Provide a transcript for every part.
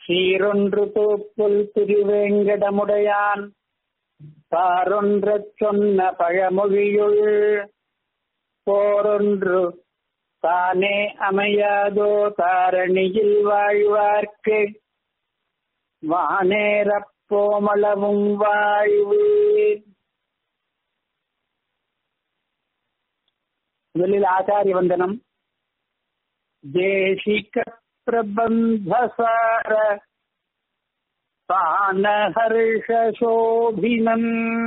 சீரொன்று தூப்புல் திருவேங்கடமுடையான் தாரொன்றச் சொன்ன பழமொழியுள் போரொன்று தானே அமையாதோ தாரணியில் வாழ்வார்க்கு வானேரப் போமளவும் வாழ்வு முதலில் ஆச்சாரிய வந்தனம் தேசிக பிரபந்தசார पानहर्षशोभिनम्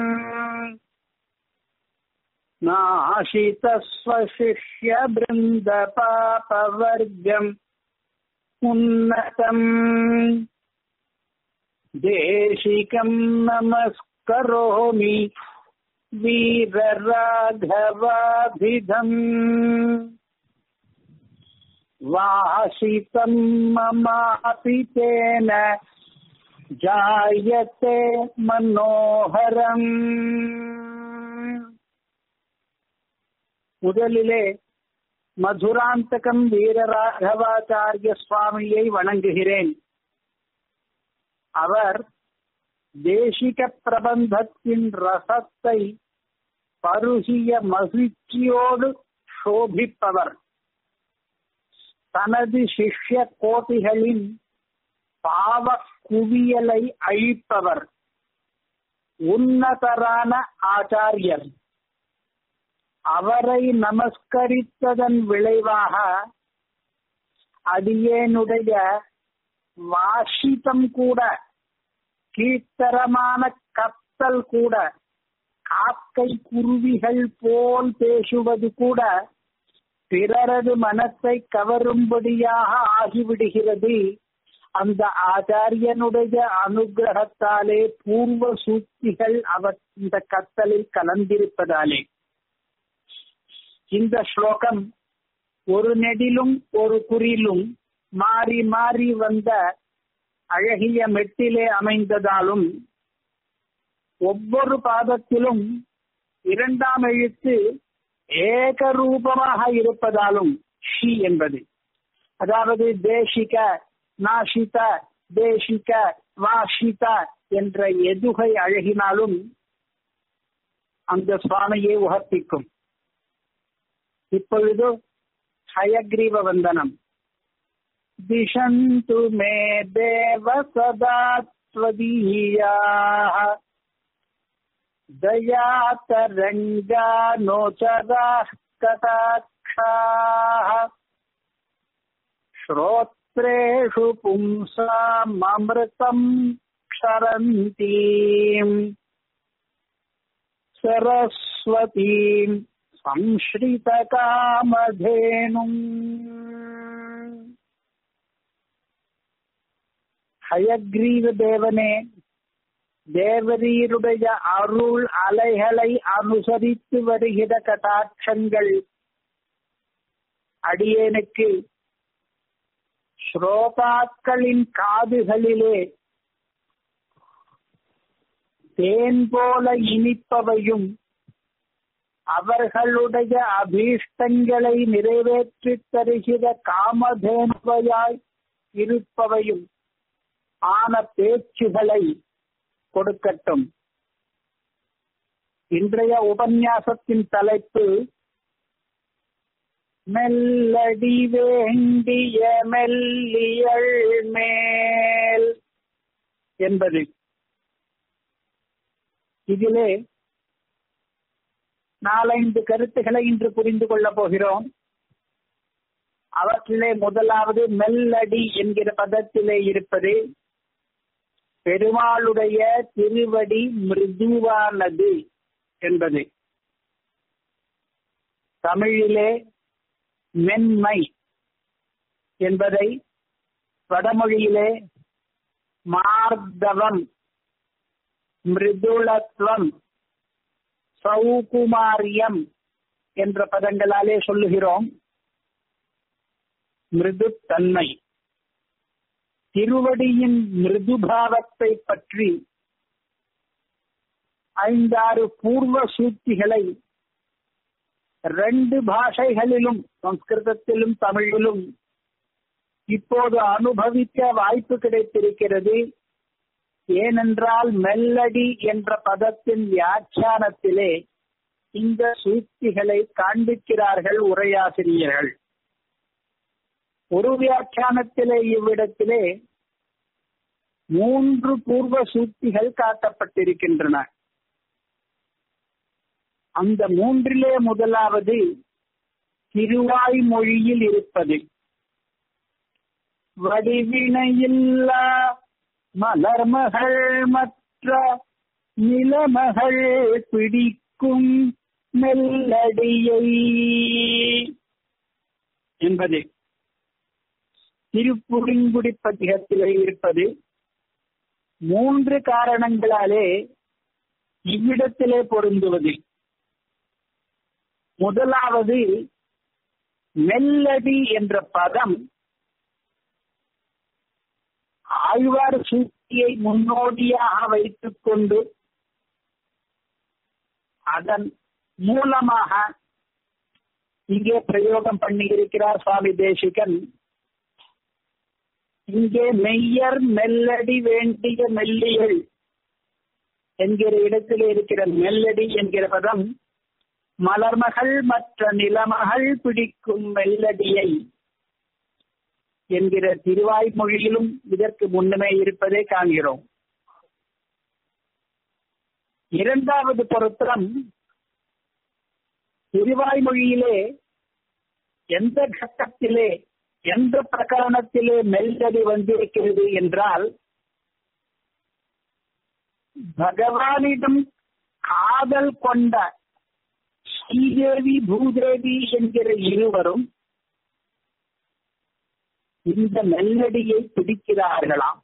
नाशितस्वशिष्यबृन्दपापवर्गम् उन्नतम् देशिकम् नमस्करोमि वीरराघवाभिधम् वासितम् ममापि तेन जायते மனோகரம் முதலிலே மதுராந்தகம் வீரராகவாச்சாரிய சுவாமியை வணங்குகிறேன் அவர் தேசிக பிரபந்தத்தின் ரசத்தை பருகிய மகிழ்ச்சியோடு சோபிப்பவர் தனது சிஷ்ய கோட்டிகளின் பாவ குவியலை அழிப்பவர் உன்னதரான ஆச்சாரியர் அவரை நமஸ்கரித்ததன் விளைவாக அடியேனுடைய வாசித்தம் கூட கீழ்த்தரமான கத்தல் கூட காக்கை குருவிகள் போல் பேசுவது கூட பிறரது மனத்தை கவரும்படியாக ஆகிவிடுகிறது அந்த ஆச்சாரியனுடைய அனுகிரகத்தாலே பூர்வ சூக்திகள் அவர் இந்த கத்தலில் கலந்திருப்பதாலே இந்த ஸ்லோகம் ஒரு நெடிலும் ஒரு குறிலும் மாறி மாறி வந்த அழகிய மெட்டிலே அமைந்ததாலும் ஒவ்வொரு பாதத்திலும் இரண்டாம் எழுத்து ஏகரூபமாக இருப்பதாலும் ஷி என்பது அதாவது தேசிக நாஷித தேசிக வாஷித என்ற எதுகை அழகினாலும் அந்த சுவாமியை உகப்பிக்கும் இப்பொழுது ஹயக்ரீவ வந்தனம் திஷந்து மே தேவ சதா त्वदीयाः दयातरङ्गानोचराः कटाक्षाः श्रोत्रेषु पुंसाममृतम् क्षरन्तीम् सरस्वतीम् संश्रितकामधेनुम् ஹயக்ரீவ தேவனே தேவரீருடைய அருள் அலைகளை அனுசரித்து வருகிற கட்டாட்சங்கள் அடியேனுக்கு ஸ்ரோதாக்களின் காதுகளிலே தேன் போல இனிப்பவையும் அவர்களுடைய அபீஷ்டங்களை நிறைவேற்றித் தருகிற காமதேனுவையாய் இருப்பவையும் ஆன பேச்சுகளை கொடுக்கட்டும் இன்றைய உபன்யாசத்தின் தலைப்பு மெல்லடி வேண்டிய மெல்லியள் மேல் என்பது இதிலே நாலைந்து கருத்துக்களை இன்று புரிந்து கொள்ளப் போகிறோம் அவற்றிலே முதலாவது மெல்லடி என்கிற பதத்திலே இருப்பது பெருமாளுடைய திருவடி மிருதுவானது என்பது தமிழிலே மென்மை என்பதை வடமொழியிலே மார்தவம் மிருதுளத்துவம் சௌகுமாரியம் என்ற பதங்களாலே சொல்லுகிறோம் மிருது தன்மை திருவடியின் மிருதுபாவத்தை பற்றி ஐந்தாறு பூர்வ சூத்திகளை ரெண்டு பாஷைகளிலும் சம்ஸ்கிருதத்திலும் தமிழிலும் இப்போது அனுபவிக்க வாய்ப்பு கிடைத்திருக்கிறது ஏனென்றால் மெல்லடி என்ற பதத்தின் வியாக்கியானத்திலே இந்த சூக்திகளை காண்பிக்கிறார்கள் உரையாசிரியர்கள் ஒரு வியாக்கியானத்திலே இவ்விடத்திலே மூன்று பூர்வ சூக்திகள் காட்டப்பட்டிருக்கின்றன அந்த மூன்றிலே முதலாவது திருவாய்மொழியில் இருப்பது வடிவினையில்லா மலர்மகள் மற்ற நிலமகள் பிடிக்கும் மெல்லடியை என்பது திருப்புளிங்குடி பதிகத்திலே இருப்பது மூன்று காரணங்களாலே இவ்விடத்திலே பொருந்துவது முதலாவது மெல்லடி என்ற பதம் ஆழ்வார் சூழ்ச்சியை முன்னோடியாக வைத்துக் கொண்டு அதன் மூலமாக இங்கே பிரயோகம் பண்ணி இருக்கிறார் சுவாமி தேசிகன் இங்கே மெய்யர் மெல்லடி வேண்டிய மெல்லியல் என்கிற இடத்திலே இருக்கிற மெல்லடி என்கிற பதம் மலர்மகள் மற்ற நிலமகள் பிடிக்கும் மெல்லடியை என்கிற திருவாய்மொழியிலும் இதற்கு முன்னமே இருப்பதை காண்கிறோம் இரண்டாவது பொருத்தம் திருவாய்மொழியிலே எந்த கட்டத்திலே எந்த பிரகரணத்திலே மெல்லடி வந்திருக்கிறது என்றால் பகவானிடம் காதல் கொண்ட ஸ்ரீதேவி பூதேவி என்கிற இருவரும் இந்த மெல்லடியை பிடிக்கிறார்களாம்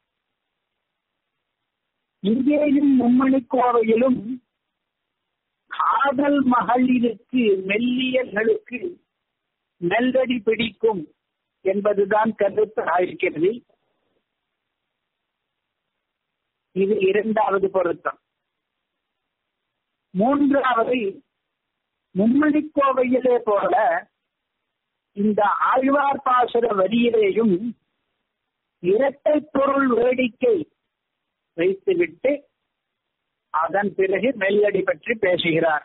இங்கேயும் மும்மணி கோவையிலும் காதல் மகளிருக்கு மெல்லியர்களுக்கு மெல்லடி பிடிக்கும் என்பதுதான் கருத்தாயிருக்கிறது இது இரண்டாவது பொருத்தம் மூன்றாவது மும்மணி கோவையிலே போல இந்த ஆழ்வார் பாசுர வரியிலேயும் இரட்டை பொருள் வேடிக்கை வைத்துவிட்டு அதன் பிறகு மெல்லடி பற்றி பேசுகிறார்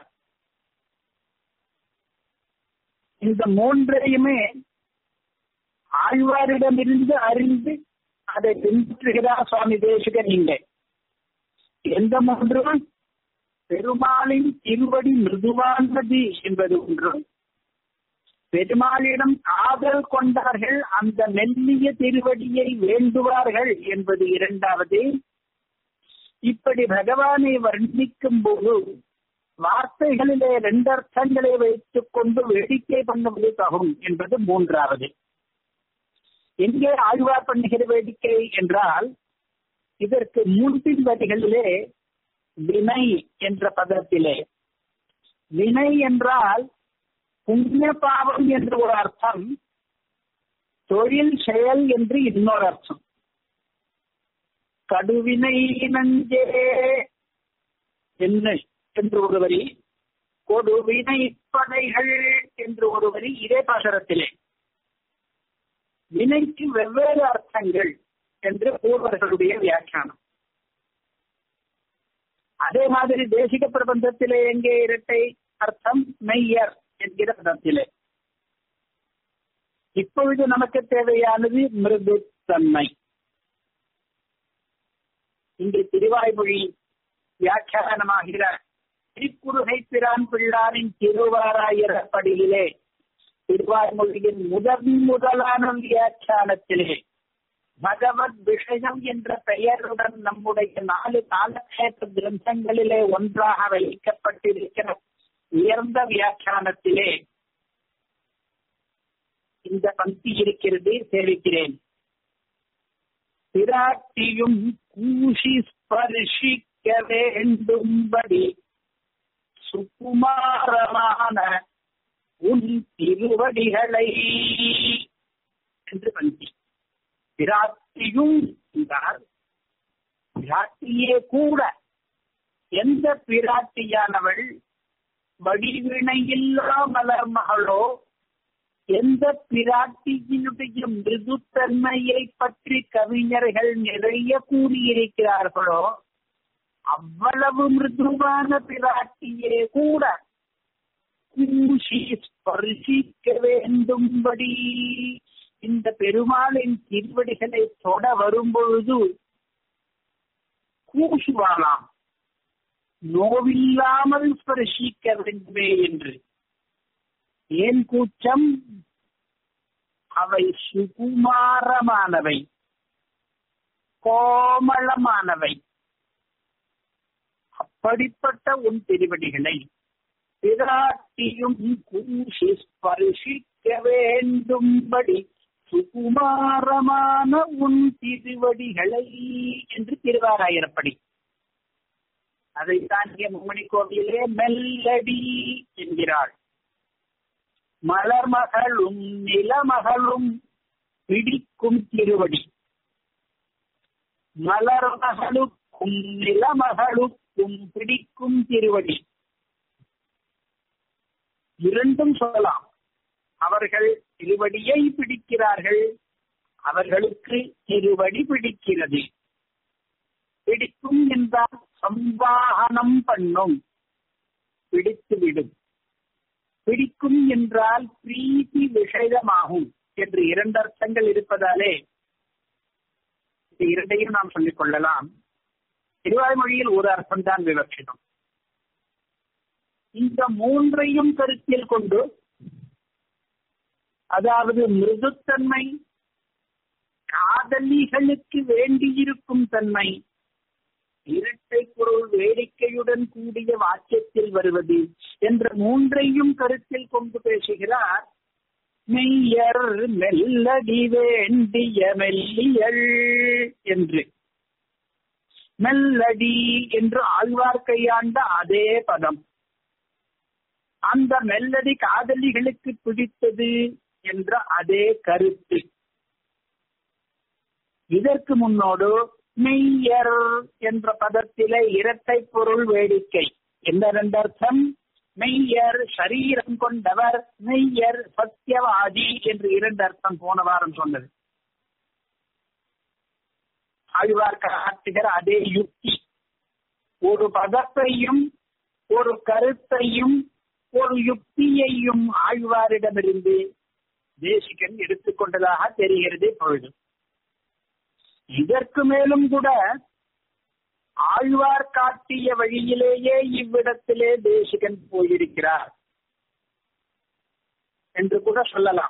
இந்த மூன்றையுமே ஆழ்வாரிடமிருந்து அறிந்து அதை பின்பற்றுகிறார் சுவாமி தேசிகன் இங்கே எந்த மூன்றும் பெருமாளின் திருவடி மிருதுவானது என்பது ஒன்றும் பெருமாளிடம் காதல் கொண்டார்கள் அந்த மெல்லிய திருவடியை வேண்டுவார்கள் என்பது இரண்டாவது இப்படி பகவானை வர்ணிக்கும் போது வார்த்தைகளிலே ரெண்டர்த்தங்களை வைத்துக் கொண்டு வேடிக்கை பண்ணுவது தகும் என்பது மூன்றாவது எங்கே ஆழ்வார் பண்ணுகிற வேடிக்கை என்றால் இதற்கு மூன்றின் வரிகளிலே வினை என்ற பதத்திலே வினை என்றால் புண்ணிய பாவம் என்று ஒரு அர்த்தம் தொழில் செயல் என்று இன்னொரு அர்த்தம் கடுவினை நஞ்சே என்ன என்று ஒரு வரி கொடுவினை படைகள் என்று ஒரு வரி இதே பாசரத்திலே வினைக்கு வெவ்வேறு அர்த்தங்கள் என்று பூர்வர்களுடைய வியாக்கியானம் அதே மாதிரி தேசிக பிரபந்தத்திலே எங்கே இரட்டை அர்த்தம் மெய்யர் என்கிற பதத்திலே இப்பொழுது நமக்கு தேவையானது மிருது தன்மை இங்கு திருவாய்மொழி வியாக்கியானமாகிற திருக்குறுகை பிரான் பிள்ளாரின் திருவாராயிரப்படியிலே திருவாய்மொழியின் முதன் முதலான வியாக்கியானத்திலே பகவத் விஷயம் என்ற பெயருடன் நம்முடைய நாலு காலக்ஷேப கிரந்தங்களிலே ஒன்றாக வைக்கப்பட்டிருக்கிற உயர்ந்த வியாக்கியானத்திலே இந்த பக்தி இருக்கிறது சேவிக்கிறேன் பிராட்டியும் கூசி ஸ்பர்ஷிக்க வேண்டும்படி சுகுமாரமான உன் திருவடிகளை என்று பந்தி பிராட்டியும் என்றால் பிராட்டியே கூட எந்த பிராட்டியானவள் வடிவினையில்லா மலர் மகளோ எந்த பிராட்டியினுடைய மிருதுத்தன்மையை பற்றி கவிஞர்கள் நிறைய கூறியிருக்கிறார்களோ அவ்வளவு மிருதுவான பிராட்டியே கூட கூஷி ஸ்பர்சிக்க வேண்டும்படி இந்த பெருமாளின் திருவடிகளை தொட வரும்பொழுது கூசுவாளாம் நோவில்லாமல் ஸ்பர்சிக்க வேண்டுமே என்று ஏன் கூச்சம் அவை சுகுமாரமானவை கோமளமானவை அப்படிப்பட்ட உன் திருவடிகளை பிராட்டியும் கூசி ஸ்பர்சிக்க வேண்டும்படி சுகுமாரமான உன் திருவடிகளை என்று திருவாராயிரப்படி அதைத்தான் இங்கே மும்மணி கோவிலே மெல்லடி என்கிறாள் மலர்மகளும் நிலமகளும் பிடிக்கும் திருவடி மலர்மகளுக்கும் நிலமகளுக்கும் பிடிக்கும் திருவடி இரண்டும் சொல்லலாம் அவர்கள் திருவடியை பிடிக்கிறார்கள் அவர்களுக்கு திருவடி பிடிக்கிறது பிடிக்கும் என்றால் சம்வாகனம் பண்ணும் பிடித்துவிடும் பிடிக்கும் என்றால் பிரீத்தி விஷயமாகும் என்று இரண்டு அர்த்தங்கள் இருப்பதாலே இந்த இரண்டையும் நாம் சொல்லிக் கொள்ளலாம் திருவாய்மொழியில் ஒரு அர்த்தம் தான் விவட்சிதம் இந்த மூன்றையும் கருத்தில் கொண்டு அதாவது மிருதுத்தன்மை காதலிகளுக்கு வேண்டியிருக்கும் தன்மை இரட்டை பொருள் வேடிக்கையுடன் கூடிய வாக்கியத்தில் வருவது என்ற மூன்றையும் கருத்தில் கொண்டு பேசுகிறார் மெய்யர் மெல்லடி வேண்டிய மெல்லியல் என்று மெல்லடி என்று ஆழ்வார் கையாண்ட அதே பதம் அந்த மெல்லடி காதலிகளுக்கு பிடித்தது என்ற அதே கருத்து இதற்கு முன்னோடு மெய்யர் என்ற பதத்திலே இரட்டை பொருள் வேடிக்கை எந்த ரெண்டு அர்த்தம் மெய்யர் சரீரம் கொண்டவர் மெய்யர் சத்தியவாதி என்று இரண்டு அர்த்தம் போன வாரம் சொன்னது ஆழ்வார் காட்டுகிற அதே யுக்தி ஒரு பதத்தையும் ஒரு கருத்தையும் ஒரு யுக்தியையும் ஆழ்வாரிடமிருந்து தேசிகன் எடுத்துக்கொண்டதாக தெரிகிறது பொழுது இதற்கு மேலும் கூட ஆழ்வார் காட்டிய வழியிலேயே இவ்விடத்திலே தேசிகன் போயிருக்கிறார் என்று கூட சொல்லலாம்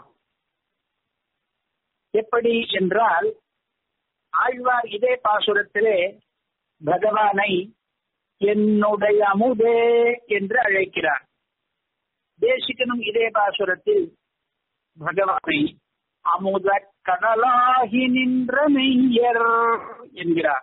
எப்படி என்றால் ஆழ்வார் இதே பாசுரத்திலே பகவானை என்னுடைய அமுதே என்று அழைக்கிறார் தேசிகனும் இதே பாசுரத்தில் பகவானை அமுத கடலாகி நின்ற மெய்யர் என்கிறார்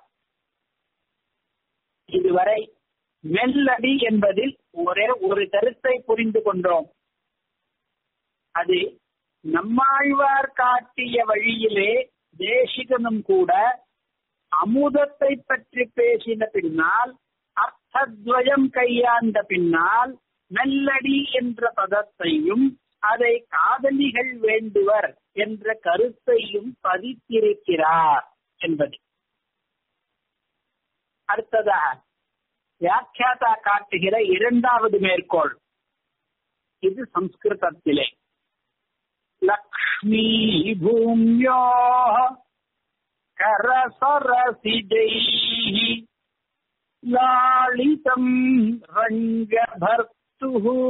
இதுவரை மெல்லடி என்பதில் ஒரே ஒரு கருத்தை புரிந்து கொண்டோம் அது நம்மாழ்வார் காட்டிய வழியிலே தேசிகனும் கூட அமுதத்தை பற்றி பேசின பின்னால் அர்த்தத்வயம் கையாண்ட பின்னால் மெல்லடி என்ற பதத்தையும் அதை காதலிகள் வேண்டுவர் என்ற கருத்தையும் பதித்திருக்கிறார் என்பது அடுத்ததாக வியாக்கியாதா காட்டுகிற இரண்டாவது மேற்கோள் இது சம்ஸ்கிருதத்திலே லக்ஷ்மி பூமியோ கரசரசிதை லாளிதம் ரங்கபர்த்து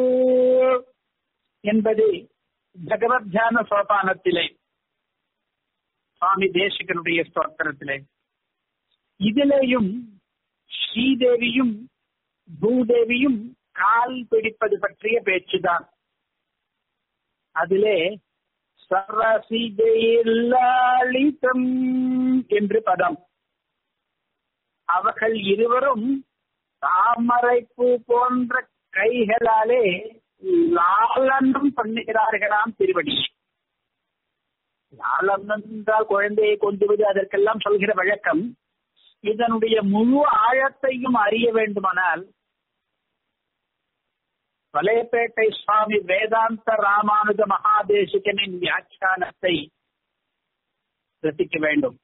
என்பது பகவத் தியான சோபானத்திலே சுவாமி தேசிகனுடைய ஸ்தோத்திரத்திலே இதிலேயும் ஸ்ரீதேவியும் பூதேவியும் கால் பிடிப்பது பற்றிய பேச்சுதான் அதிலே சரசிதையில்லாளிதம் என்று பதம் அவர்கள் இருவரும் தாமரைப்பூ போன்ற கைகளாலே லாலனம் பண்ணுகிறார்களாம் திருவடி லாலனம் என்றால் குழந்தையை கொண்டுவது அதற்கெல்லாம் சொல்கிற வழக்கம் இதனுடைய முழு ஆழத்தையும் அறிய வேண்டுமானால் வலையப்பேட்டை சுவாமி வேதாந்த ராமானுஜ மகாதேசிகனின் வியாக்கியானத்தை ரசிக்க வேண்டும்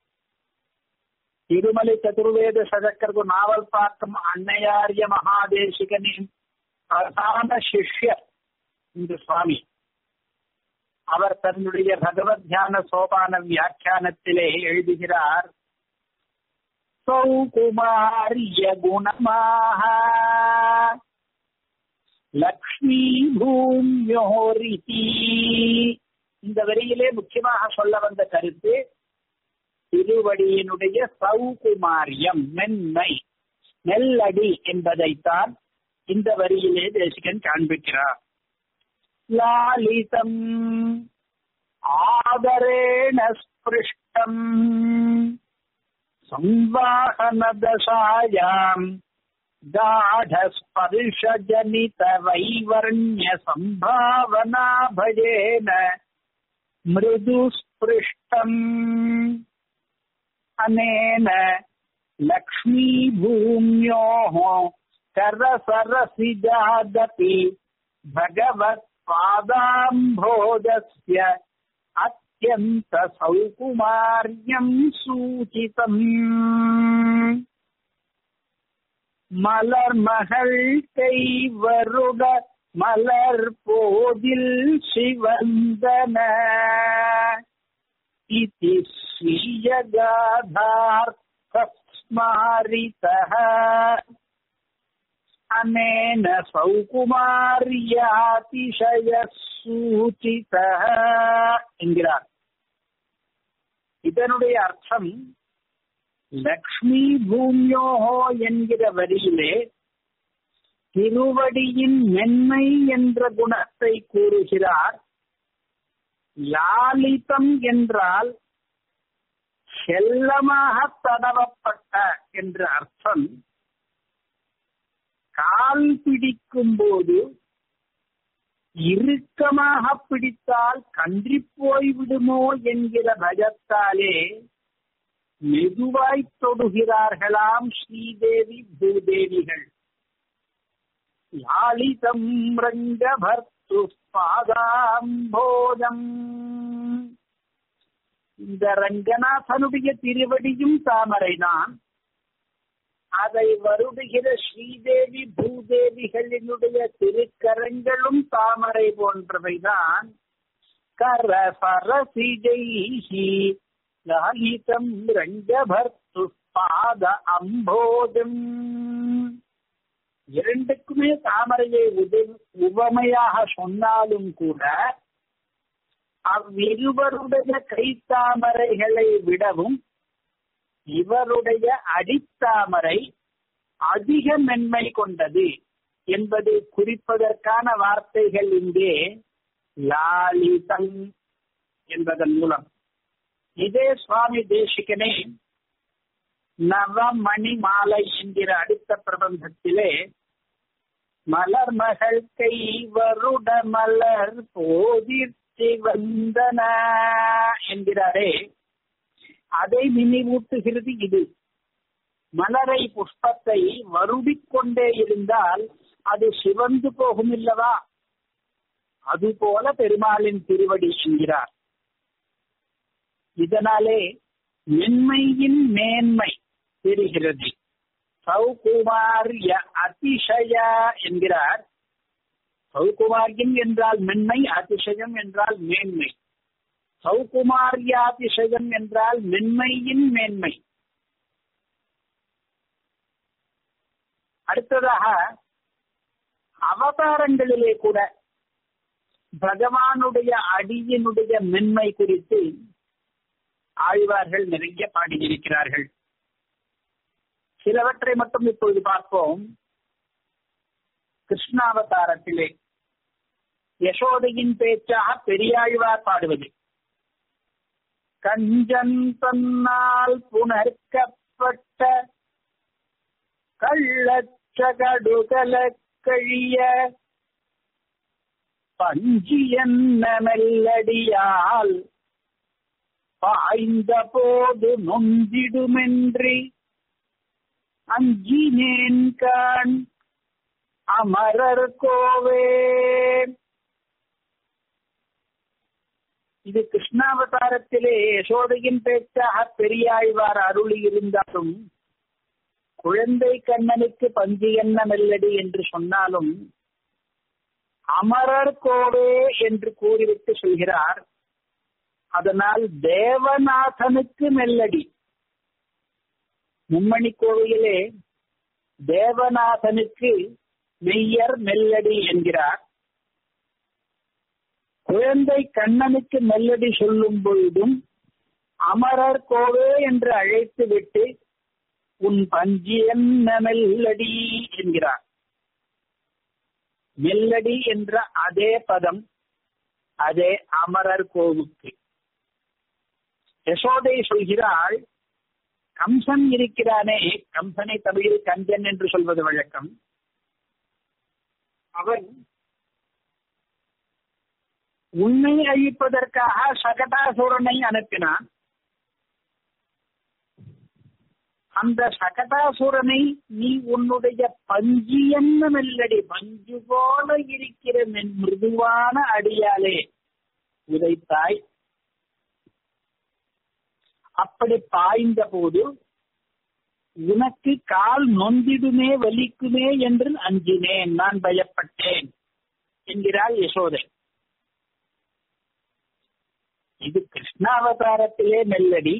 திருமலை சதுர்வேத சதக்கரது நாவல் பார்க்கும் அன்னையாரிய மகாதேசிகனின் பிரதான சிஷ்யர் இந்த சுவாமி அவர் தன்னுடைய பகவத் தியான சோபான வியாக்கியானத்திலே எழுதுகிறார் சௌகுமாரிய குணமாக லக்ஷ்மி பூமியோரிதி இந்த வரியிலே முக்கியமாக சொல்ல வந்த கருத்து திருவடியினுடைய சௌகுமாரியம் மென்மை நெல்லடி என்பதைத்தான் இந்த வரியிலே தேசிகன் காண்பிக்கிறார் லாலிதம் ஆதரேண ஸ்பிருஷ்டம் संवाहनदशायाम् गाढस्पर्शजनितवैवर्ण्यसम्भावनाभयेन मृदुस्पृष्टम् अनेन लक्ष्मीभूम्योः करसरसिजादपि भगवत्पादाम्भोजस्य அத்தியந்த சௌகுமாரியம் சூச்சிதம் மலர் மகள் கைவருட மலர் போதில் சிவந்தன இதி ஸ்ரீயகாதார்த்தஸ்மாரிதः அனேன சௌகுமாரியாதிசய சூச்சித என்கிறார் இதனுடைய அர்த்தம் லக்ஷ்மி பூமியோகோ என்கிற வரியிலே திருவடியின் மென்மை என்ற குணத்தை கூறுகிறார் லாலிதம் என்றால் செல்லமாக தடவப்பட்ட என்ற அர்த்தம் கால் பிடிக்கும் போது இறுக்கமாக பிடித்தால் கன்றி போய்விடுமோ என்கிற பயத்தாலே மெதுவாய் தொடுகிறார்களாம் ஸ்ரீதேவி பூதேவிகள் லாலிதம் ரங்கபர்த்து பாதாம்போதம் இந்த ரங்கநாதனுடைய திருவடியும் தாமரைதான் அதை வருடுகிற ஸ்ரீதேவி பூதேவிகளினுடைய திருக்கரங்களும் தாமரை போன்றவைதான் கரசரசிஜைஹி லாலிதம் ரங்கபர்த்து பாத அம்போதம் இரண்டுக்குமே தாமரையை உதவி உவமையாக சொன்னாலும் கூட அவ்விருவருடைய கைத்தாமரைகளை விடவும் இவருடைய அடித்தாமரை அதிக மென்மை கொண்டது என்பதை குறிப்பதற்கான வார்த்தைகள் இங்கே லாலிதம் என்பதன் மூலம் இதே சுவாமி தேசிகனே நவமணி மாலை என்கிற அடுத்த பிரபந்தத்திலே மலர் மகள் கை வருட மலர் போதிர்ச்சி வந்தன என்கிறாரே அதை நினைவூட்டுகிறது இது மலரை புஷ்பத்தை வருடிக்கொண்டே இருந்தால் அது சிவந்து போகும் இல்லவா அதுபோல பெருமாளின் திருவடி என்கிறார் இதனாலே மென்மையின் மேன்மை தெரிகிறது சௌகுமாரிய அதிசய என்கிறார் சௌகுமாரியம் என்றால் மென்மை அதிசயம் என்றால் மேன்மை சௌகுமாரியாதிசயம் என்றால் மென்மையின் மேன்மை அடுத்ததாக அவதாரங்களிலே கூட பகவானுடைய அடியினுடைய மென்மை குறித்து ஆழ்வார்கள் நிறைய பாடியிருக்கிறார்கள் சிலவற்றை மட்டும் இப்பொழுது பார்ப்போம் கிருஷ்ணாவதாரத்திலே யசோதையின் பேச்சாக பெரியாழ்வார் பாடுவது கஞ்சன் தன்னால் புணர்க்கப்பட்ட கள்ளச்சகடுகல கழிய பஞ்சியன்ன மெல்லடியால் பாய்ந்த போது நொந்திடுமென்றி அஞ்சினேன் கான் அமரர் கோவே இது கிருஷ்ணாவதாரத்திலே யசோதையின் பேச்சாக பெரியாழ்வார் அருளி இருந்தாலும் குழந்தை கண்ணனுக்கு பஞ்சு என்ன மெல்லடி என்று சொன்னாலும் அமரர் கோவே என்று கூறிவிட்டு சொல்கிறார் அதனால் தேவநாதனுக்கு மெல்லடி மும்மணி கோவிலே தேவநாதனுக்கு மெய்யர் மெல்லடி என்கிறார் குழந்தை கண்ணனுக்கு மெல்லடி சொல்லும் பொழுதும் அமரர் கோவே என்று அழைத்து விட்டு உன் பஞ்சு என்ன மெல்லடி என்கிறார் மெல்லடி என்ற அதே பதம் அதே அமரர் கோவுக்கு யசோதை சொல்கிறாள் கம்சன் இருக்கிறானே கம்சனை தமிழில் கஞ்சன் என்று சொல்வது வழக்கம் அவன் உன்னை அழிப்பதற்காக சகடாசுரனை அனுப்பினான் அந்த சகடாசுரனை நீ உன்னுடைய பஞ்சு என்ன மெல்லடி பஞ்சு போல இருக்கிற மிருதுவான அடியாலே உதைத்தாய் அப்படி பாய்ந்த போது உனக்கு கால் நொந்திடுமே வலிக்குமே என்று அஞ்சினேன் நான் பயப்பட்டேன் என்கிறாள் யசோதை இது கிருஷ்ணாவதாரத்திலே மெல்லடி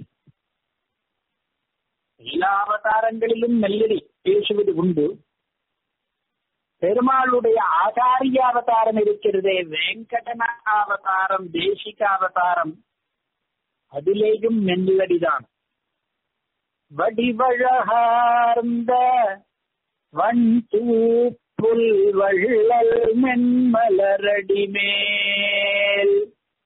எல்லா அவதாரங்களிலும் மெல்லடி பேசுவது உண்டு பெருமாளுடைய ஆச்சாரிய அவதாரம் இருக்கிறதே வெங்கடன அவதாரம் தேசிக அவதாரம் அதிலேயும் மெல்லடிதான் வடிவழகார்ந்த வன் தூப்புல் வள்ளல் மென்மலரடி மேல்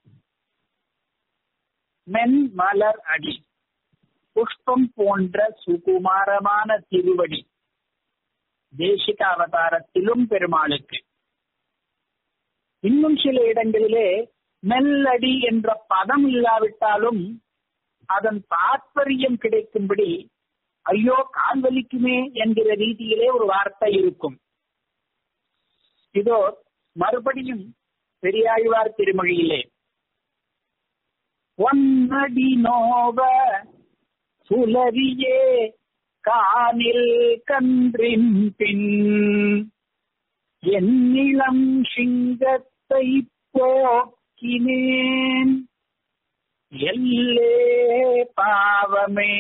மென்மலர் அடி புஷ்பம் போன்ற சுகுமாரமான திருவடி தேசிக அவதாரத்திலும் பெருமாளுக்கு இன்னும் சில இடங்களிலே மெல்லடி என்ற பதம் இல்லாவிட்டாலும் அதன் தாற்பயம் கிடைக்கும்படி ஐயோ கால் வலிக்குமே என்கிற ரீதியிலே ஒரு வார்த்தை இருக்கும் இதோ மறுபடியும் பெரியாழ்வார் திருமொழியிலே ஒன்னடி நோவ சுலரியே கானில் கன்றின் பின் என்னிளம் சிங்கத்தை போக்கினேன் எல்லே பாவமே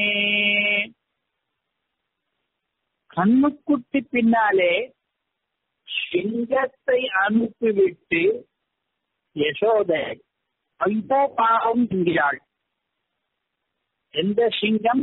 கண்ணுக்குட்டி பின்னாலே சிங்கத்தை அனுப்பிவிட்டு யசோதை ஐயோ பாவம் என்கிறாள் எந்த சிங்கம்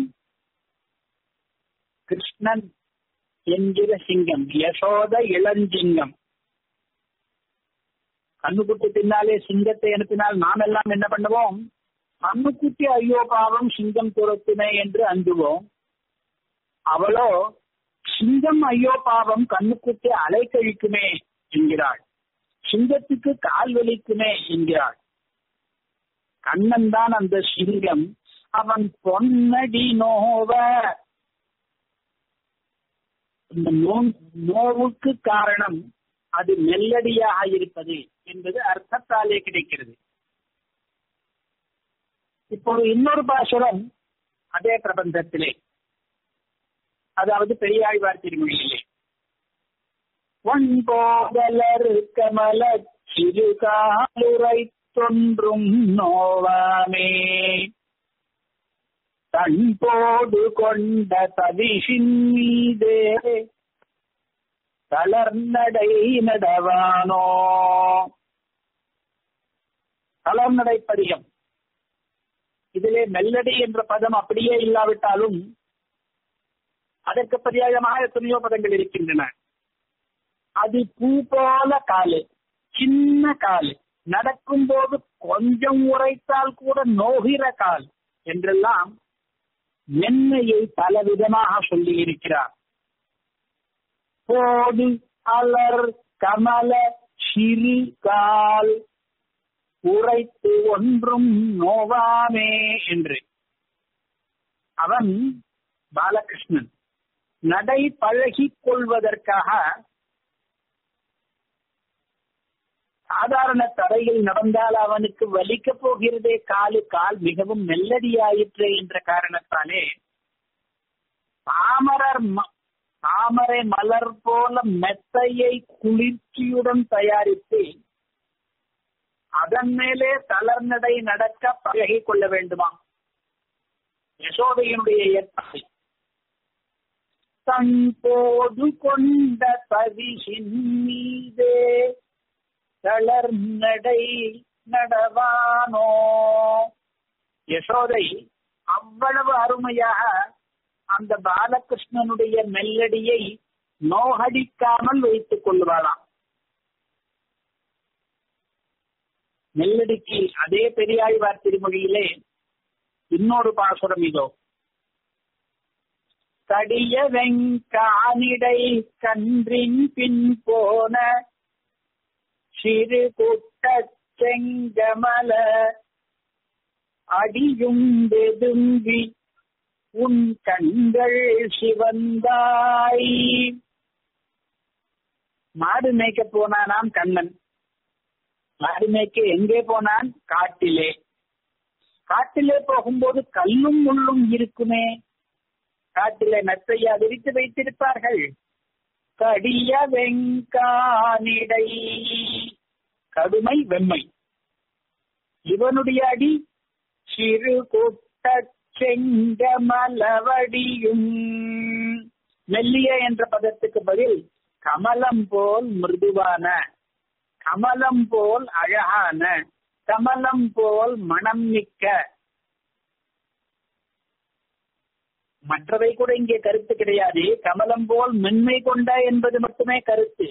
கிருஷ்ணன் என்கிற சிங்கம் யசோத இளஞ்சிங்கம் கண்ணுக்குட்டி பின்னாலே சிங்கத்தை அனுப்பினால் நாம் எல்லாம் என்ன பண்ணுவோம் கண்ணுக்குட்டி ஐயோ பாவம் சிங்கம் துரத்துமே என்று அஞ்சுவோம் அவளோ சிங்கம் ஐயோ பாவம் கண்ணுக்குட்டி அலை கழிக்குமே என்கிறாள் சிங்கத்துக்கு கால் வலிக்குமே என்கிறாள் கண்ணன் தான் அந்த சிங்கம் அவன் பொன்னடி நோவ இந்த நோவுக்கு காரணம் அது மெல்லடியாக இருப்பது என்பது அர்த்தத்தாலே கிடைக்கிறது இப்போது இன்னொரு பாசுரம் அதே பிரபந்தத்திலே அதாவது பெரியாழ்வார் திருமொழியிலே ஒன் போதலர் கமல சிறுகாலுரை தொன்றும் நோவாமே தன்போடு கொண்ட தவிஷின் மீதே தளர்நடை நடவானோ தளர்நடை பதிகம் இதிலே மெல்லடி என்ற பதம் அப்படியே இல்லாவிட்டாலும் அதற்கு பரியாயமாக எத்தனையோ பதங்கள் இருக்கின்றன அது பூ போல காலு சின்ன காலு நடக்கும் போது கொஞ்சம் உரைத்தால் கூட நோகிற கால் என்றெல்லாம் மென்மையை பல விதமாக சொல்லி இருக்கிறார் போடு அலர் கமல சிறு கால் உரைத்து ஒன்றும் நோவாமே என்று அவன் பாலகிருஷ்ணன் நடை பழகிக் கொள்வதற்காக சாதாரண தரையில் நடந்தால் அவனுக்கு வலிக்க போகிறதே காலு கால் மிகவும் மெல்லடியாயிற்று என்ற காரணத்தாலே தாமரர் தாமரை மலர் போல மெத்தையை குளிர்ச்சியுடன் தயாரித்து அதன் மேலே தளர்நடை நடக்க பழகி கொள்ள வேண்டுமா யசோதையினுடைய ஏற்பாடு தன் போது கொண்ட பரிசின் மீதே தளர்நடை நடவானோ யசோதை அவ்வளவு அருமையாக அந்த பாலகிருஷ்ணனுடைய மெல்லடியை நோகடிக்காமல் வைத்துக் கொள்வாளாம் மெல்லடிக்கு அதே பெரியாழ்வார் திருமொழியிலே இன்னொரு பாசுரம் இதோ கடிய வெங்கானிடை கன்றின் பின் போன சிறு குட்ட செங்கமல அடியும் வெதும்பி உன் கண்கள் சிவந்தாய் மாடு மேய்க்க போனானாம் கண்ணன் மாடு மேய்க்க எங்கே போனான் காட்டிலே காட்டிலே போகும்போது கல்லும் முள்ளும் இருக்குமே காட்டிலே நத்தையா விரித்து வைத்திருப்பார்கள் கடிய வெங்கானிடை கடுமை வெம்மை இவனுடைய அடி சிறு கொட்ட செங்கமலவடியும் மெல்லிய என்ற பதத்துக்கு பதில் கமலம் போல் மிருதுவான கமலம் போல் அழகான கமலம் போல் மனம் மிக்க மற்றவை கூட இங்கே கருத்து கிடையாது கமலம் போல் மென்மை கொண்ட என்பது மட்டுமே கருத்து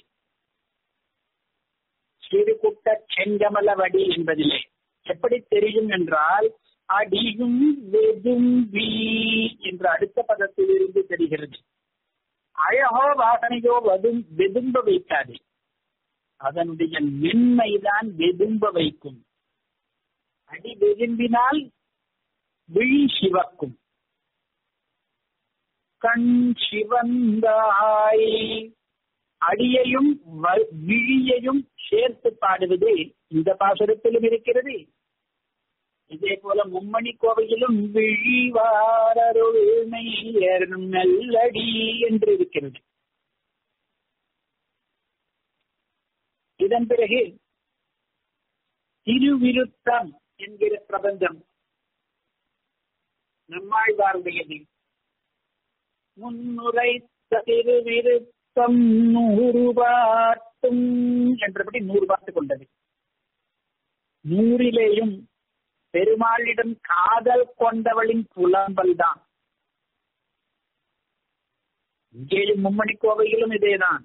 சிறுகுட்ட செங்கமல வடி என்பதிலே எப்படி தெரியும் என்றால் அடியும் வெதும்பி என்ற அடுத்த பதத்தில் இருந்து தெரிகிறது அழகோ வாசனையோ வதும் வெதும்ப வைக்காது அதனுடைய மென்மைதான் வெதும்ப வைக்கும் அடி வெதும்பினால் விழி சிவக்கும் கண் சிவந்தாய் அடியையும் விழியையும் சேர்த்து பாடுவது இந்த பாசுரத்திலும் இருக்கிறது இதே போல மும்மணி கோவையிலும் விழிவாரருள்மையர் நல்லடி என்று இருக்கிறது இதன் பிறகு திருவிருத்தம் என்கிற பிரபஞ்சம் நம்மாழ்வாருடையது முன்னுரை திருவிருத்தம் நூறு பாட்டும் என்றபடி நூறு பாட்டு கொண்டது நூறிலேயும் பெருமாளிடம் காதல் கொண்டவளின் புலம்பல் தான் இங்கேயும் மும்மணி கோவையிலும் இதேதான்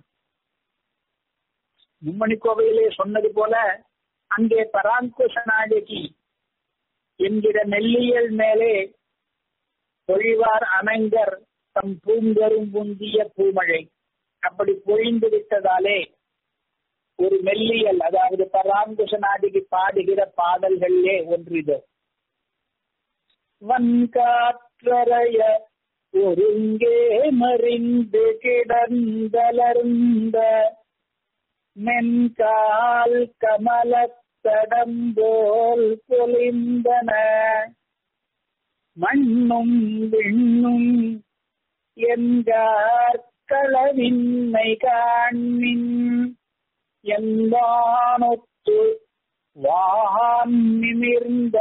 மும்மணி கோவையிலே சொன்னது போல அங்கே பராங்குஷ நாயகி என்கிற நெல்லியல் மேலே பொழிவார் அமைங்கர் தம் பூங்கரும் புந்திய பூமழை அப்படி பொழிந்து விட்டதாலே ஒரு மெல்லியல் அதாவது பராங்குஷ நாடிகி பாடுகிற பாடல்களிலே ஒன்று இது வன்காற்றறைய ஒருங்கே மறிந்து கிடந்தலர்ந்த மென்கால் கமலத்தடம்போல் பொலிந்தன மண்ணும் விண்ணும் என்கார் களவின்மை காண்மின் எந்தானொத்து வான் நிமிர்ந்த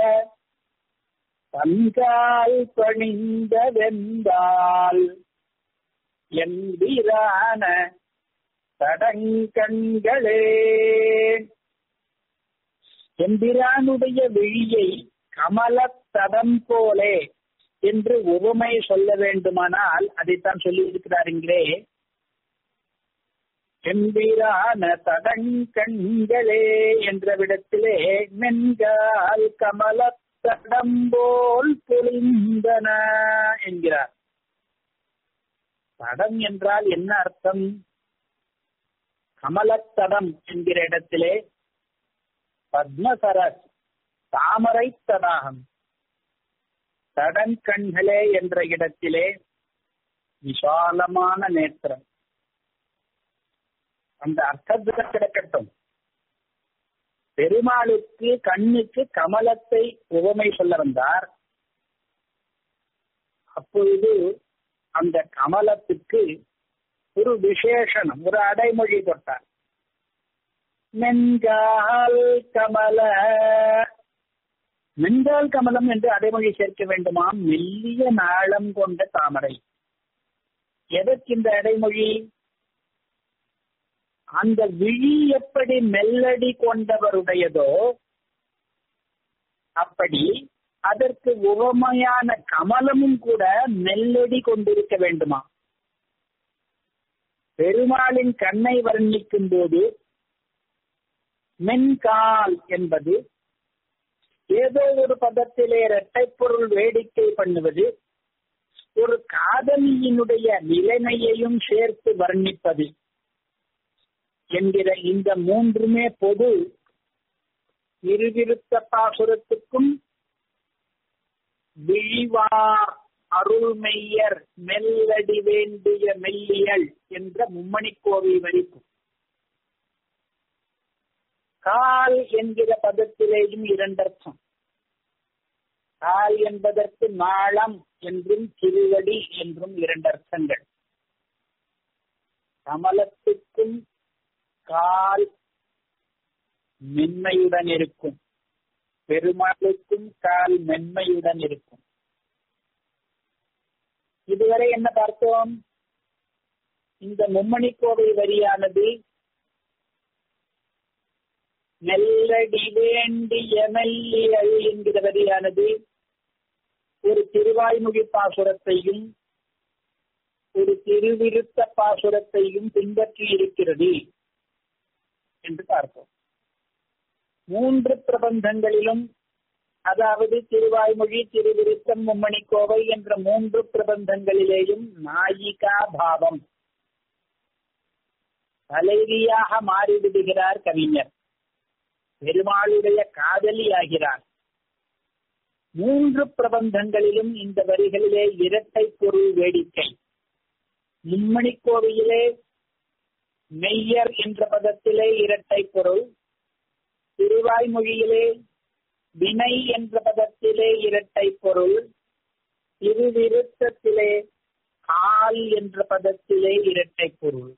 தன்கால் பணிந்த வெந்தால் எந்திரான தடங்கண்களே எம்பிரானுடைய விழியை கமலத்தடம் போலே என்று உவமை சொல்ல வேண்டுமானால் அதைத்தான் சொல்லி இருக்கிறார் இங்கே எம்பிரான தடங்கண்களே என்ற விடத்திலே மென்கால் கமலத்தடம்போல் பொழிந்தன என்கிறார் தடம் என்றால் என்ன அர்த்தம் கமலத்தடம் என்கிற இடத்திலே பத்மசரஸ் தாமரை தடாகம் தடங்கண்களே என்ற இடத்திலே விசாலமான நேத்திரம் அந்த அர்த்தத்தில் கிடக்கட்டும் பெருமாளுக்கு கண்ணுக்கு கமலத்தை உவமை சொல்ல வந்தார் அப்பொழுது அந்த கமலத்துக்கு ஒரு விசேஷனம் ஒரு அடைமொழி போட்டார் மென்கால் கமல மென்கால் கமலம் என்று அடைமொழி சேர்க்க வேண்டுமாம் மெல்லிய நாளம் கொண்ட தாமரை எதற்கு இந்த அடைமொழி அந்த விழி எப்படி மெல்லடி கொண்டவருடையதோ அப்படி அதற்கு உவமையான கமலமும் கூட மெல்லடி கொண்டிருக்க வேண்டுமா பெருமாளின் கண்ணை வர்ணிக்கும் போது மென்கால் என்பது ஏதோ ஒரு பதத்திலே இரட்டை பொருள் வேடிக்கை பண்ணுவது ஒரு காதலியினுடைய நிலைமையையும் சேர்த்து வர்ணிப்பது என்கிற இந்த மூன்றுமே பொது இருவிருத்த பாசுரத்துக்கும் விழிவார் அருள்மெய்யர் மெல்லடி வேண்டிய மெல்லியல் என்ற மும்மணிக்கோவை வரிக்கும் கால் என்கிற பதத்திலேயும் இரண்டர்த்தம் கால் என்பதற்கு நாளம் என்றும் திருவடி என்றும் இரண்டர்த்தங்கள் கமலத்துக்கும் கால் மென்மையுடன் இருக்கும் பெருமாளுக்கும் கால் மென்மையுடன் இருக்கும் இதுவரை என்ன பார்த்தோம் இந்த மும்மணி கோவை வரியானது நெல்லடி வேண்டிய மெல்லியல் என்கிற வரியானது ஒரு திருவாய்மொழி பாசுரத்தையும் ஒரு திருவிருத்த பாசுரத்தையும் பின்பற்றி இருக்கிறது என்று பார்ப்போம் மூன்று பிரபந்தங்களிலும் அதாவது திருவாய்மொழி திருவிருத்தம் மும்மணி கோவை என்ற மூன்று பிரபந்தங்களிலேயும் நாயிகா பாவம் தலைவியாக மாறிவிடுகிறார் கவிஞர் பெருமாளுடைய காதலி ஆகிறார் மூன்று பிரபந்தங்களிலும் இந்த வரிகளிலே இரட்டை பொருள் வேடிக்கை மும்மணி கோவையிலே மெய்யர் என்ற பதத்திலே இரட்டை பொருள் திருவாய்மொழியிலே வினை என்ற பதத்திலே இரட்டை பொருள் திருவிருத்தத்திலே கால் என்ற பதத்திலே இரட்டை பொருள்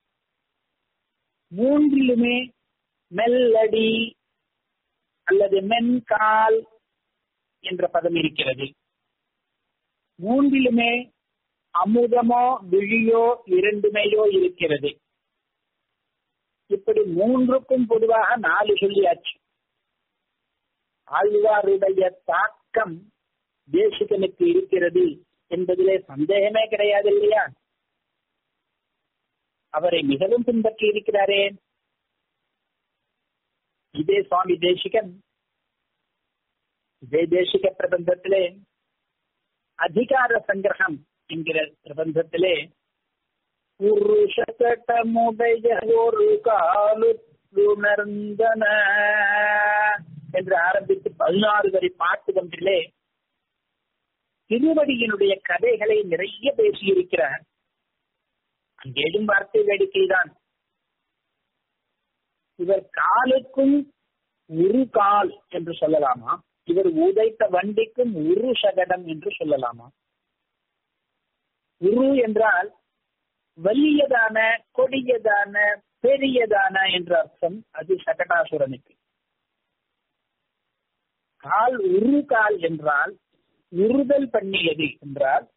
மூன்றிலுமே மெல்லடி அல்லது மென்கால் என்ற பதம் இருக்கிறது மூன்றிலுமே அமுதமோ விழியோ இரண்டுமையோ இருக்கிறது இப்படி மூன்றுக்கும் பொதுவாக நாலு சொல்லியாச்சு ஆழ்வாருடைய தாக்கம் தேசிகனுக்கு இருக்கிறது என்பதிலே சந்தேகமே கிடையாது இல்லையா அவரை மிகவும் பின்பற்றி இருக்கிறாரே இதே சுவாமி தேசிகன் இதே தேசிக பிரபந்தத்திலே அதிகார சங்கிரகம் என்கிற பிரபந்தத்திலே புருஷகட்டமுடைய ஒரு காலு உணர்ந்தன என்று ஆரம்பித்து பதினாறு வரை பாட்டு ஒன்றிலே திருவடியினுடைய கதைகளை நிறைய பேசியிருக்கிறார் அங்கேயும் வார்த்தை வேடிக்கைதான் இவர் காலுக்கும் உரு கால் என்று சொல்லலாமா இவர் உதைத்த வண்டிக்கும் உரு சகடம் என்று சொல்லலாமா உரு என்றால் வலியதான கொடியதான பெரியதான என்ற அர்த்தம் அது சகடாசுரனுக்கு கால் உரு கால் என்றால் உறுதல் பண்ணியது என்றால்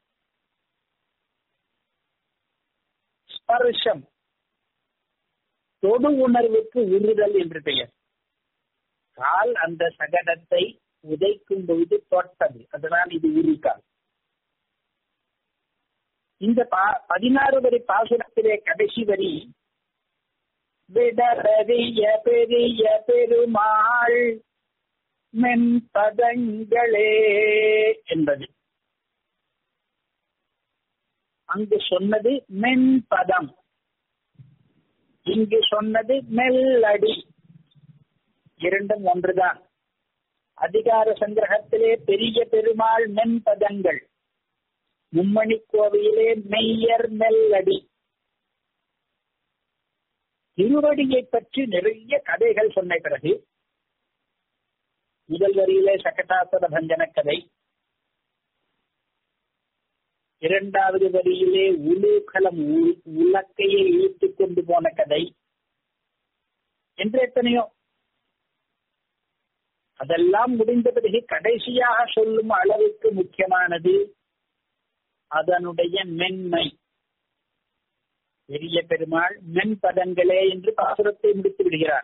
ஸ்பர்ஷம் தொடு உணர்வுக்கு உறுதல் என்று பெயர் கால் அந்த சகடத்தை உதைக்கும் பொழுது தொட்டது அதனால் இது உருக்கால் இந்த பதினாறு வரி பாசுரத்திலே கடைசி வரி விடரிய பெரிய பெருமாள் மென்பதங்களே என்பது அங்கு சொன்னது மென்பதம் இங்கு சொன்னது மெல்லடி இரண்டும் ஒன்றுதான் அதிகார சங்கிரகத்திலே பெரிய பெருமாள் மென்பதங்கள் மும்மணி கோவையிலே மெய்யர் மெல்லடி திருவடியை பற்றி நிறைய கதைகள் சொன்ன பிறகு முதல் வரியிலே சகட்டாசுர பஞ்சன கதை இரண்டாவது வரியிலே உலூகலம் உலக்கையை இழுத்துக் கொண்டு போன கதை என்று எத்தனையோ அதெல்லாம் முடிந்த பிறகு கடைசியாக சொல்லும் அளவுக்கு முக்கியமானது அதனுடைய மென்மை பெரிய பெருமாள் மென்பதங்களே என்று பாசுரத்தை முடித்து விடுகிறார்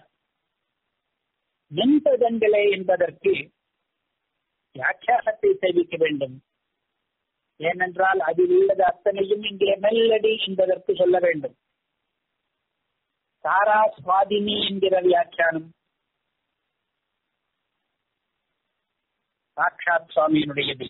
மென்பதங்களே என்பதற்கு வியாக்கியானத்தை தெரிவிக்க வேண்டும் ஏனென்றால் அதில் உள்ளது அத்தனையும் இங்கே மெல்லடி என்பதற்கு சொல்ல வேண்டும் சாரா சுவாதினி என்கிற வியாக்கியானம் சாட்சாத் சுவாமியினுடையது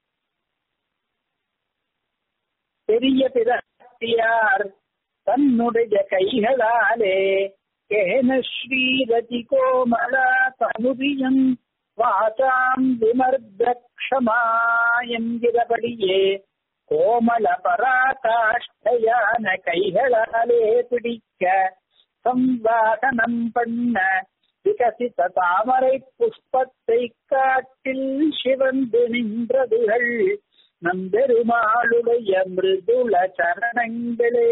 பெரிய பிராட்டியார் தன்னுடைய கைகளாலே கேன ஸ்ரீரதி கோமலா தனுரியம் வாசாம் விமர்தக்ஷமா என்கிறபடியே கோமல பராகாஷ்டையான கைகளாலே பிடிக்க சம்வாகனம் பண்ண விகசித்த தாமரை புஷ்பத்தை காட்டில் சிவந்து நின்றதுகள் நம்பெருமாளுடைய மிருதுள சரணங்களே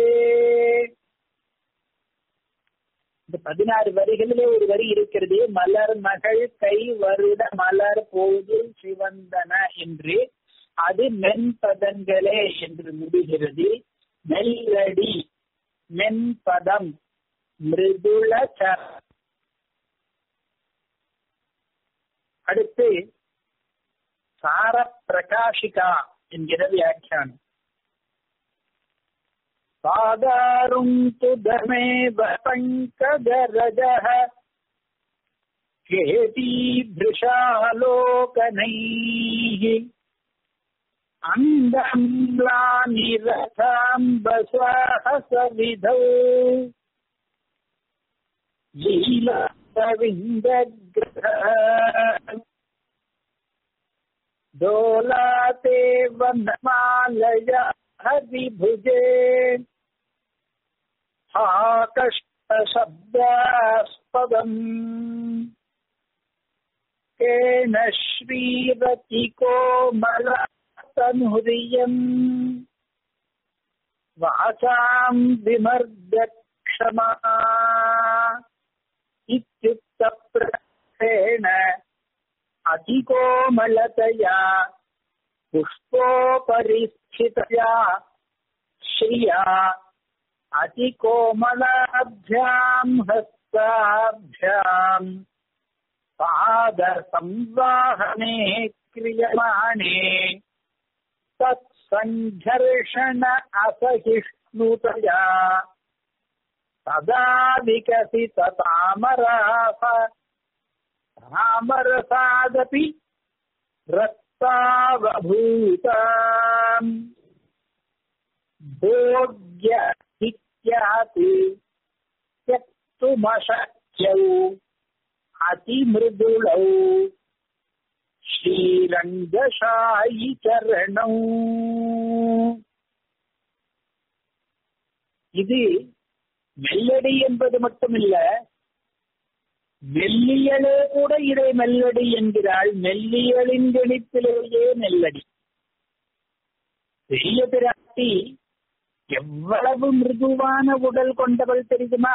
இந்த பதினாறு வரிகளிலே ஒரு வரி இருக்கிறது மலர் மகள் கை வருட மலர் போது சிவந்தன என்று அது மென்பதங்களே என்று முடிகிறது மெல்லடி மென்பதம் மிருதுள சர அடுத்து சார பிரகாஷிகா என்கிற வியாக்கியானம் பாதாரும் துதமேவ பங்கஜரஜः கேதீभृशालोकनैः अन्दम्लानिरथाम्बसाहसविधौ लीलाविन्दग्रह दोलाते वनमालया हरिभुजे हा कष्टशब्दास्पदम् केन श्रीरतिकोमलतनुरियम् वाचाम् विमर्दक्षमा इत्युक्तप्रथेन अतिकोमलतया पुष्पोपरिस्थितया श्रिया अतिकोमलाभ्याम् हस्ताभ्याम् पादसंवाहने क्रियमाणे तत्सङ्घर्षण असहिष्णुतया तदा विकसिततामरास रामरसादपि रक्तावभूताम् भोग्य इत्याति त्यक्तुमशक्यौ अतिमृदुलौ श्रीरङ्गशायि चरणौ இது மெல்லடி என்பது மட்டுமில்ல மெல்லியலே கூட இதை மெல்லடி என்கிறாள் மெல்லியலின் கணிப்பிலேயே மெல்லடி பெரிய பிராட்டி எவ்வளவு மிருதுவான உடல் கொண்டவள் தெரியுமா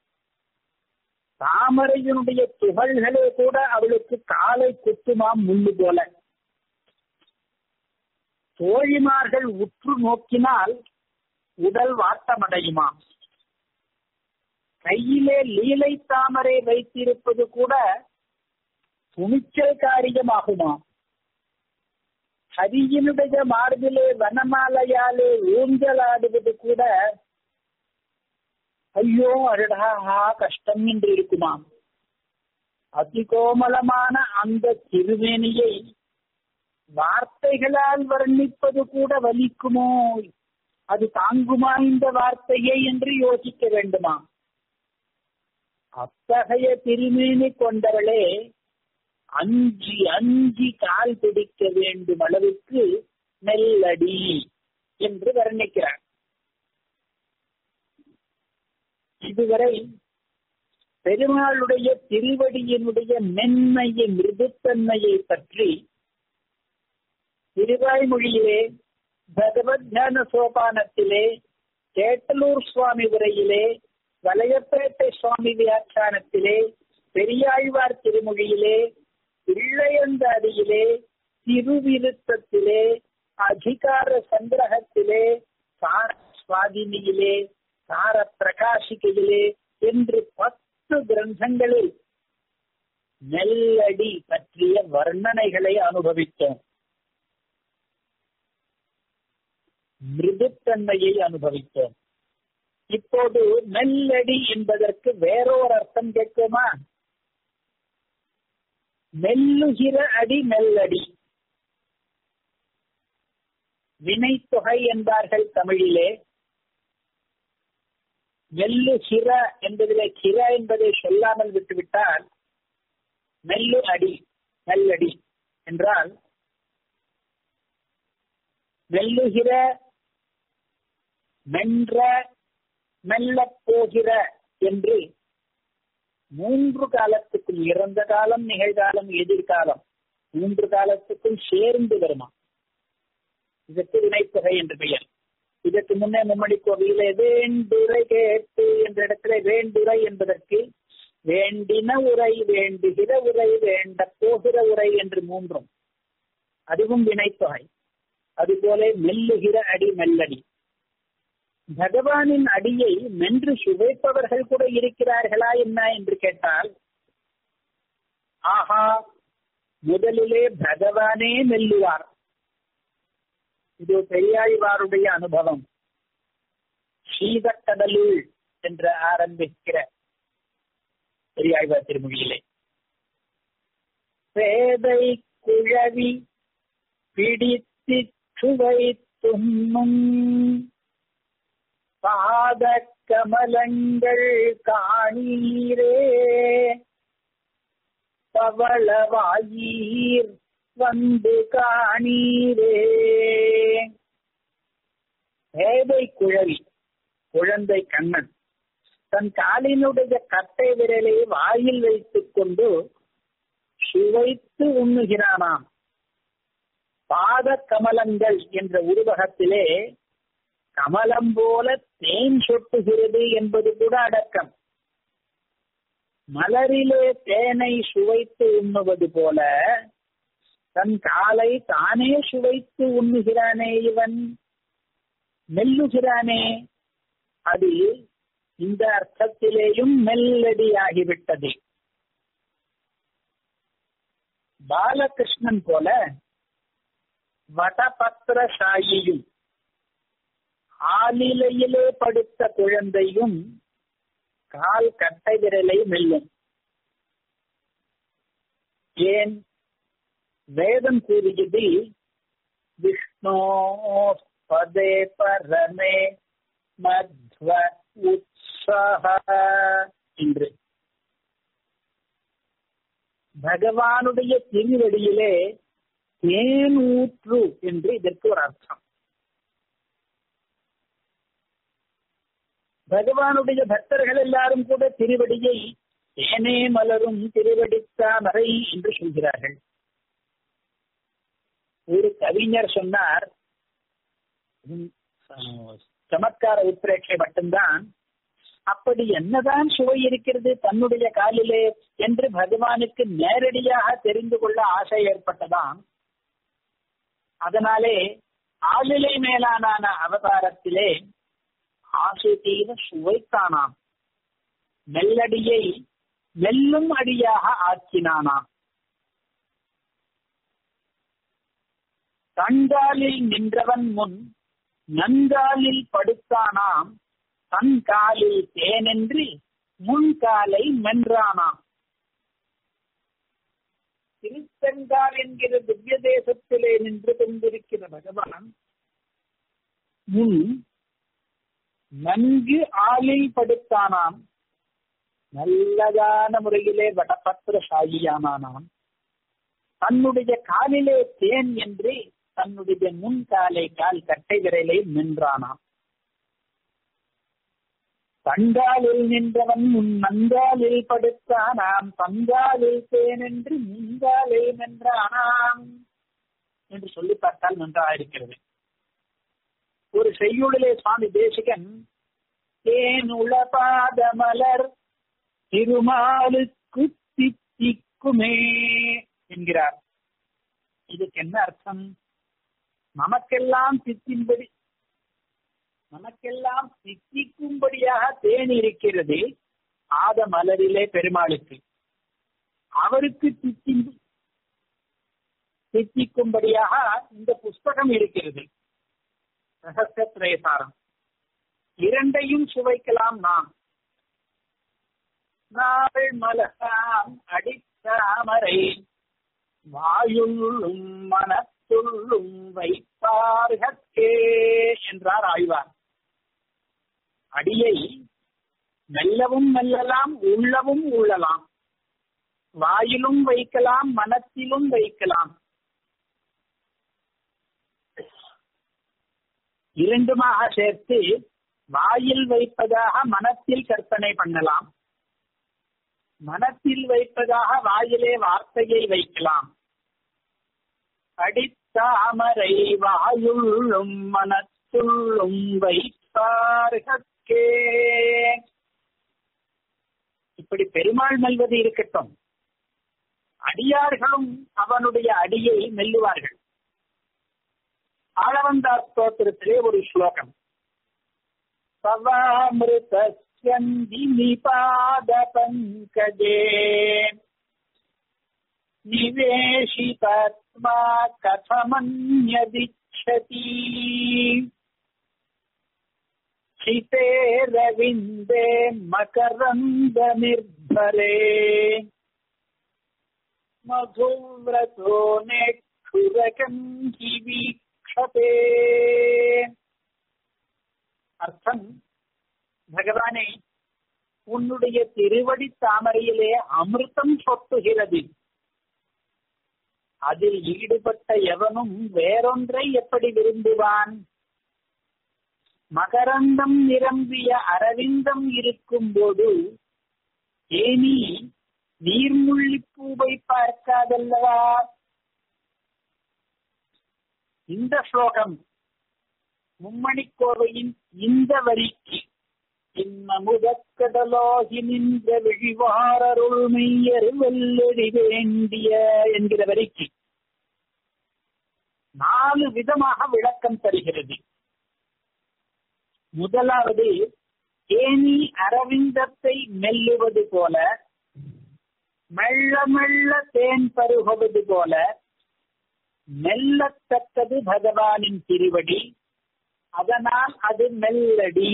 தாமரையினுடைய துகள்களே கூட அவளுக்கு காலை குத்துமாம் முள்ளு போல தோழிமார்கள் உற்று நோக்கினால் உடல் வாட்டமடையுமா கையிலே லீலை தாமரை வைத்திருப்பது கூட துணிச்சல் காரியமாகுமா ஹரியினுடைய மார்பிலே வனமாலையாலே ஊஞ்சலாடுவது கூட ஐயோ அடடா கஷ்டம் என்று இருக்குமாம் அதிகோமலமான அந்த திருவேணியை வார்த்தைகளால் வர்ணிப்பது கூட வலிக்குமோ அது தாங்குமா இந்த வார்த்தையை என்று யோசிக்க வேண்டுமா அத்தகைய திருமேனி கொண்டவளே அஞ்சி அஞ்சி கால் பிடிக்க வேண்டும் அளவுக்கு மெல்லடி என்று வர்ணிக்கிறார் இதுவரை பெருமாளுடைய திருவடியினுடைய மென்மையை மிருதுத்தன்மையை பற்றி திருவாய்மொழியிலே பகவத் ஞான சோபானத்திலே கேட்டலூர் சுவாமி உரையிலே வலையப்பேட்டை சுவாமி வியாக்கியானத்திலே பெரியாழ்வார் திருமொழியிலே பிள்ளையந்தாதியிலே திருவிருத்தத்திலே அதிகார சங்கிரகத்திலே சார சுவாதினியிலே சார பிரகாசிகையிலே என்று பத்து கிரந்தங்களில் நெல்லடி பற்றிய வர்ணனைகளை அனுபவித்தோம் மிருதுத்தன்மையை அனுபவித்தோம் இப்போது மெல்லடி என்பதற்கு வேறொரு அர்த்தம் கேட்குமா மெல்லுகிற அடி மெல்லடி வினைத்தொகை என்பார்கள் தமிழிலே மெல்லு சிர என்பதிலே சிர என்பதை சொல்லாமல் விட்டுவிட்டால் மெல்லு அடி மெல்லடி என்றால் மெல்லுகிற மென்ற மெல்லப் போகிற என்று மூன்று காலத்துக்கும் இறந்த காலம் நிகழ்காலம் எதிர்காலம் மூன்று காலத்துக்கும் சேர்ந்து வருமா இதற்கு வினைத்தொகை என்று பெயர் இதற்கு முன்னே மும்மணி கோவிலே வேண்டுரை கேட்டு என்ற இடத்துல வேண்டுரை என்பதற்கு வேண்டின உரை வேண்டுகிற உரை வேண்ட போகிற உரை என்று மூன்றும் அதுவும் வினைத்தொகை அதுபோல மெல்லுகிற அடி மெல்லடி பகவானின் அடியை மென்று சுவைப்பவர்கள் கூட இருக்கிறார்களா என்ன என்று கேட்டால் ஆஹா முதலிலே பகவானே மெல்லுவார் இது பெரியாழ்வாருடைய அனுபவம் சீதக்கடலுள் என்று ஆரம்பிக்கிற பெரியாழ்வார் திருமொழியிலே பேதை குழவி பிடித்து சுவை துண்ணும் பாத கமலங்கள் காணீரே பவளவாயீர் வந்து காணீரே பேதை குழவி குழந்தை கண்ணன் தன் காலினுடைய கட்டை விரலை வாயில் வைத்துக் கொண்டு சுவைத்து உண்ணுகிறானாம் பாத கமலங்கள் என்ற உருவகத்திலே கமலம் போல தேன் சொட்டுகிறது என்பது கூட அடக்கம் மலரிலே தேனை சுவைத்து உண்ணுவது போல தன் காலை தானே சுவைத்து உண்ணுகிறானே இவன் மெல்லுகிறானே அது இந்த அர்த்தத்திலேயும் மெல்லடியாகிவிட்டது பாலகிருஷ்ணன் போல வடபத்திர சாயியும் ஆலிலையிலே படுத்த குழந்தையும் கால் கட்டை விரலை மெல்லும் ஏன் வேதம் கூறியது விஷ்ணோ பதே பரமே மத்வ உற்சாக என்று பகவானுடைய திருவடியிலே தேன் ஊற்று என்று இதற்கு ஒரு அர்த்தம் பகவானுடைய பக்தர்கள் எல்லாரும் கூட திருவடியை தேனே மலரும் திருவடித்தாமரை என்று சொல்கிறார்கள் ஒரு கவிஞர் சொன்னார் சமத்கார உத்ரேட்சை மட்டும்தான் அப்படி என்னதான் சுவை இருக்கிறது தன்னுடைய காலிலே என்று பகவானுக்கு நேரடியாக தெரிந்து கொள்ள ஆசை ஏற்பட்டதாம் அதனாலே ஆளிலை மேலான அவதாரத்திலே ஆசை தீர சுவைத்தானாம் மெல்லடியை மெல்லும் அடியாக ஆக்கினானாம் தண்டாலில் நின்றவன் முன் நன்காலில் படுத்தானாம் தன் காலில் தேனென்றி முன்காலை மென்றானாம் திருத்தங்கால் என்கிற திவ்ய தேசத்திலே நின்று கொண்டிருக்கிற பகவான் முன் நன்கு ஆளில் படுத்தானாம் நல்லதான முறையிலே வடபத்திர சாயியானானாம் தன்னுடைய காலிலே தேன் என்று தன்னுடைய முன் காலை கால் கட்டை விரலை நின்றானாம் தண்டாலில் நின்றவன் உன் நந்தாலில் படுத்தானாம் தந்தாலில் தேனென்று முந்தாலே நின்றானாம் என்று சொல்லி பார்த்தால் நன்றாக இருக்கிறது ஒரு செய்யுளிலே சுவாமி தேசிகன் தேனுள பாதமலர் திருமாலுக்கு தித்திக்குமே என்கிறார் இதுக்கு என்ன அர்த்தம் நமக்கெல்லாம் தித்தின்படி நமக்கெல்லாம் தித்திக்கும்படியாக தேன் இருக்கிறது ஆத மலரிலே பெருமாளுக்கு அவருக்கு தித்தி தித்திக்கும்படியாக இந்த புஸ்தகம் இருக்கிறது ரகசியத்ரயசாரம் இரண்டையும் சுவைக்கலாம் நாம் நாள் மலராம் அடித்தாமரை வாயுள்ளும் மனத்துள்ளும் வைப்பார்கே என்றார் ஆய்வார் அடியை மெல்லவும் மெல்லலாம் உள்ளவும் உள்ளலாம் வாயிலும் வைக்கலாம் மனத்திலும் வைக்கலாம் இரண்டுமாக சேர்த்து வாயில் வைப்பதாக மனத்தில் கற்பனை பண்ணலாம் மனத்தில் வைப்பதாக வாயிலே வார்த்தையை வைக்கலாம் அடித்தாமரை வாயுள்ளும் மனத்துள்ளும் வைப்பார்கே இப்படி பெருமாள் மெல்வது இருக்கட்டும் அடியார்களும் அவனுடைய அடியை மெல்லுவார்கள் ஆளவந்தார் ஸ்தோத்திரத்திலே ஒரு ஸ்லோகம் சவாமிருதந்தி நிபாத பங்கஜே நிவேஷிதாத்மா கதமன்யதிச்சதி ஹிதே ரவிந்தே மகரந்த நிர்பரே மதுவிரதோ நேற்றுரகம் வீக்ஷதே அர்த்தம் பகவானே உன்னுடைய திருவடி தாமரையிலே அமிர்தம் சொட்டுகிறது அதில் ஈடுபட்ட எவனும் வேறொன்றை எப்படி விரும்புவான் மகரந்தம் நிரம்பிய அரவிந்தம் இருக்கும்போது ஏனி நீர்முள்ளிப்பூவை பார்க்காதல்லவா இந்த ஸ்லோகம் மும்மணிக்கோவையின் இந்த வரிக்கு இன்னமுதக்கடலோகி நின்ற விழிவாரருள் மெய்யர் வெல்லடி வேண்டிய என்கிற வரிக்கு நாலு விதமாக விளக்கம் தருகிறது முதலாவது ஏனி அரவிந்தத்தை மெல்லுவது போல மெல்ல மெல்ல தேன் பருகுவது போல மெல்லத்தக்கது பகவானின் திருவடி அதனால் அது மெல்லடி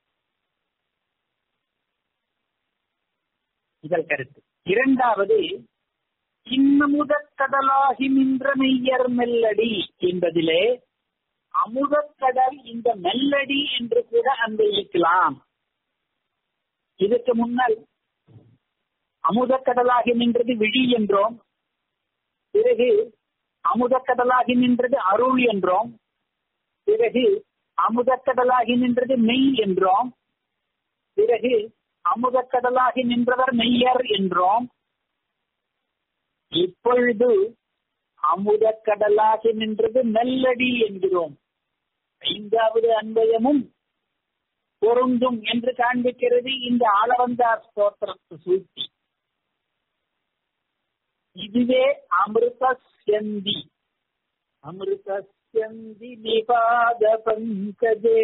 இதழ் கருத்து இரண்டாவது இன்னமுதக்கடலாகி நின்ற மெய்யர் மெல்லடி என்பதிலே அமுதக்கடல் இந்த மெல்லடி என்று கூட அன்வயிக்கலாம் இதற்கு முன்னால் அமுதக்கடலாகி நின்றது விழி என்றோம் பிறகு அமுதக்கடலாகி நின்றது அருள் என்றோம் பிறகு அமுதக்கடலாகி நின்றது மெய் என்றோம் பிறகு அமுதக்கடலாகி நின்றவர் மெய்யர் என்றோம் இப்பொழுது அமுதக்கடலாகி நின்றது மெல்லடி என்கிறோம் ஐந்தாவது அன்பயமும் பொருந்தும் என்று காண்பிக்கிறது இந்த ஆளவந்தார் ஸ்தோத்திரத்து சூழ்ச்சி இதுவே அமிர்த செந்தி அமிர்த செந்தி நிபாத பங்கஜே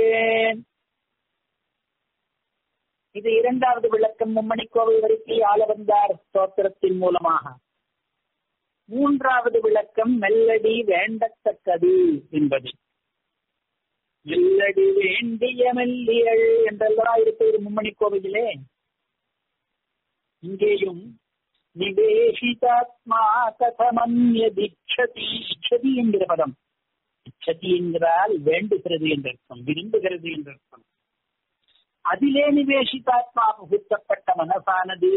இது இரண்டாவது விளக்கம் மும்மணிக்கோவை வரிசை ஆளவந்தார் ஸ்தோத்திரத்தின் மூலமாக மூன்றாவது விளக்கம் மெல்லடி வேண்டத்தக்கது என்பது மெல்லடி வேண்டிய மெல்லியல் என்றெல்லாம் இருப்பது மும்மணி கோவையிலே இங்கேயும் நிவேஷிதாத்மா கதமன்ய திக்ஷதி இச்சதி என்கிற பதம் இச்சதி என்கிறால் வேண்டுகிறது என்று அர்த்தம் விரும்புகிறது என்று அர்த்தம் அதிலே நிவேஷிதாத்மா புகுத்தப்பட்ட மனசானது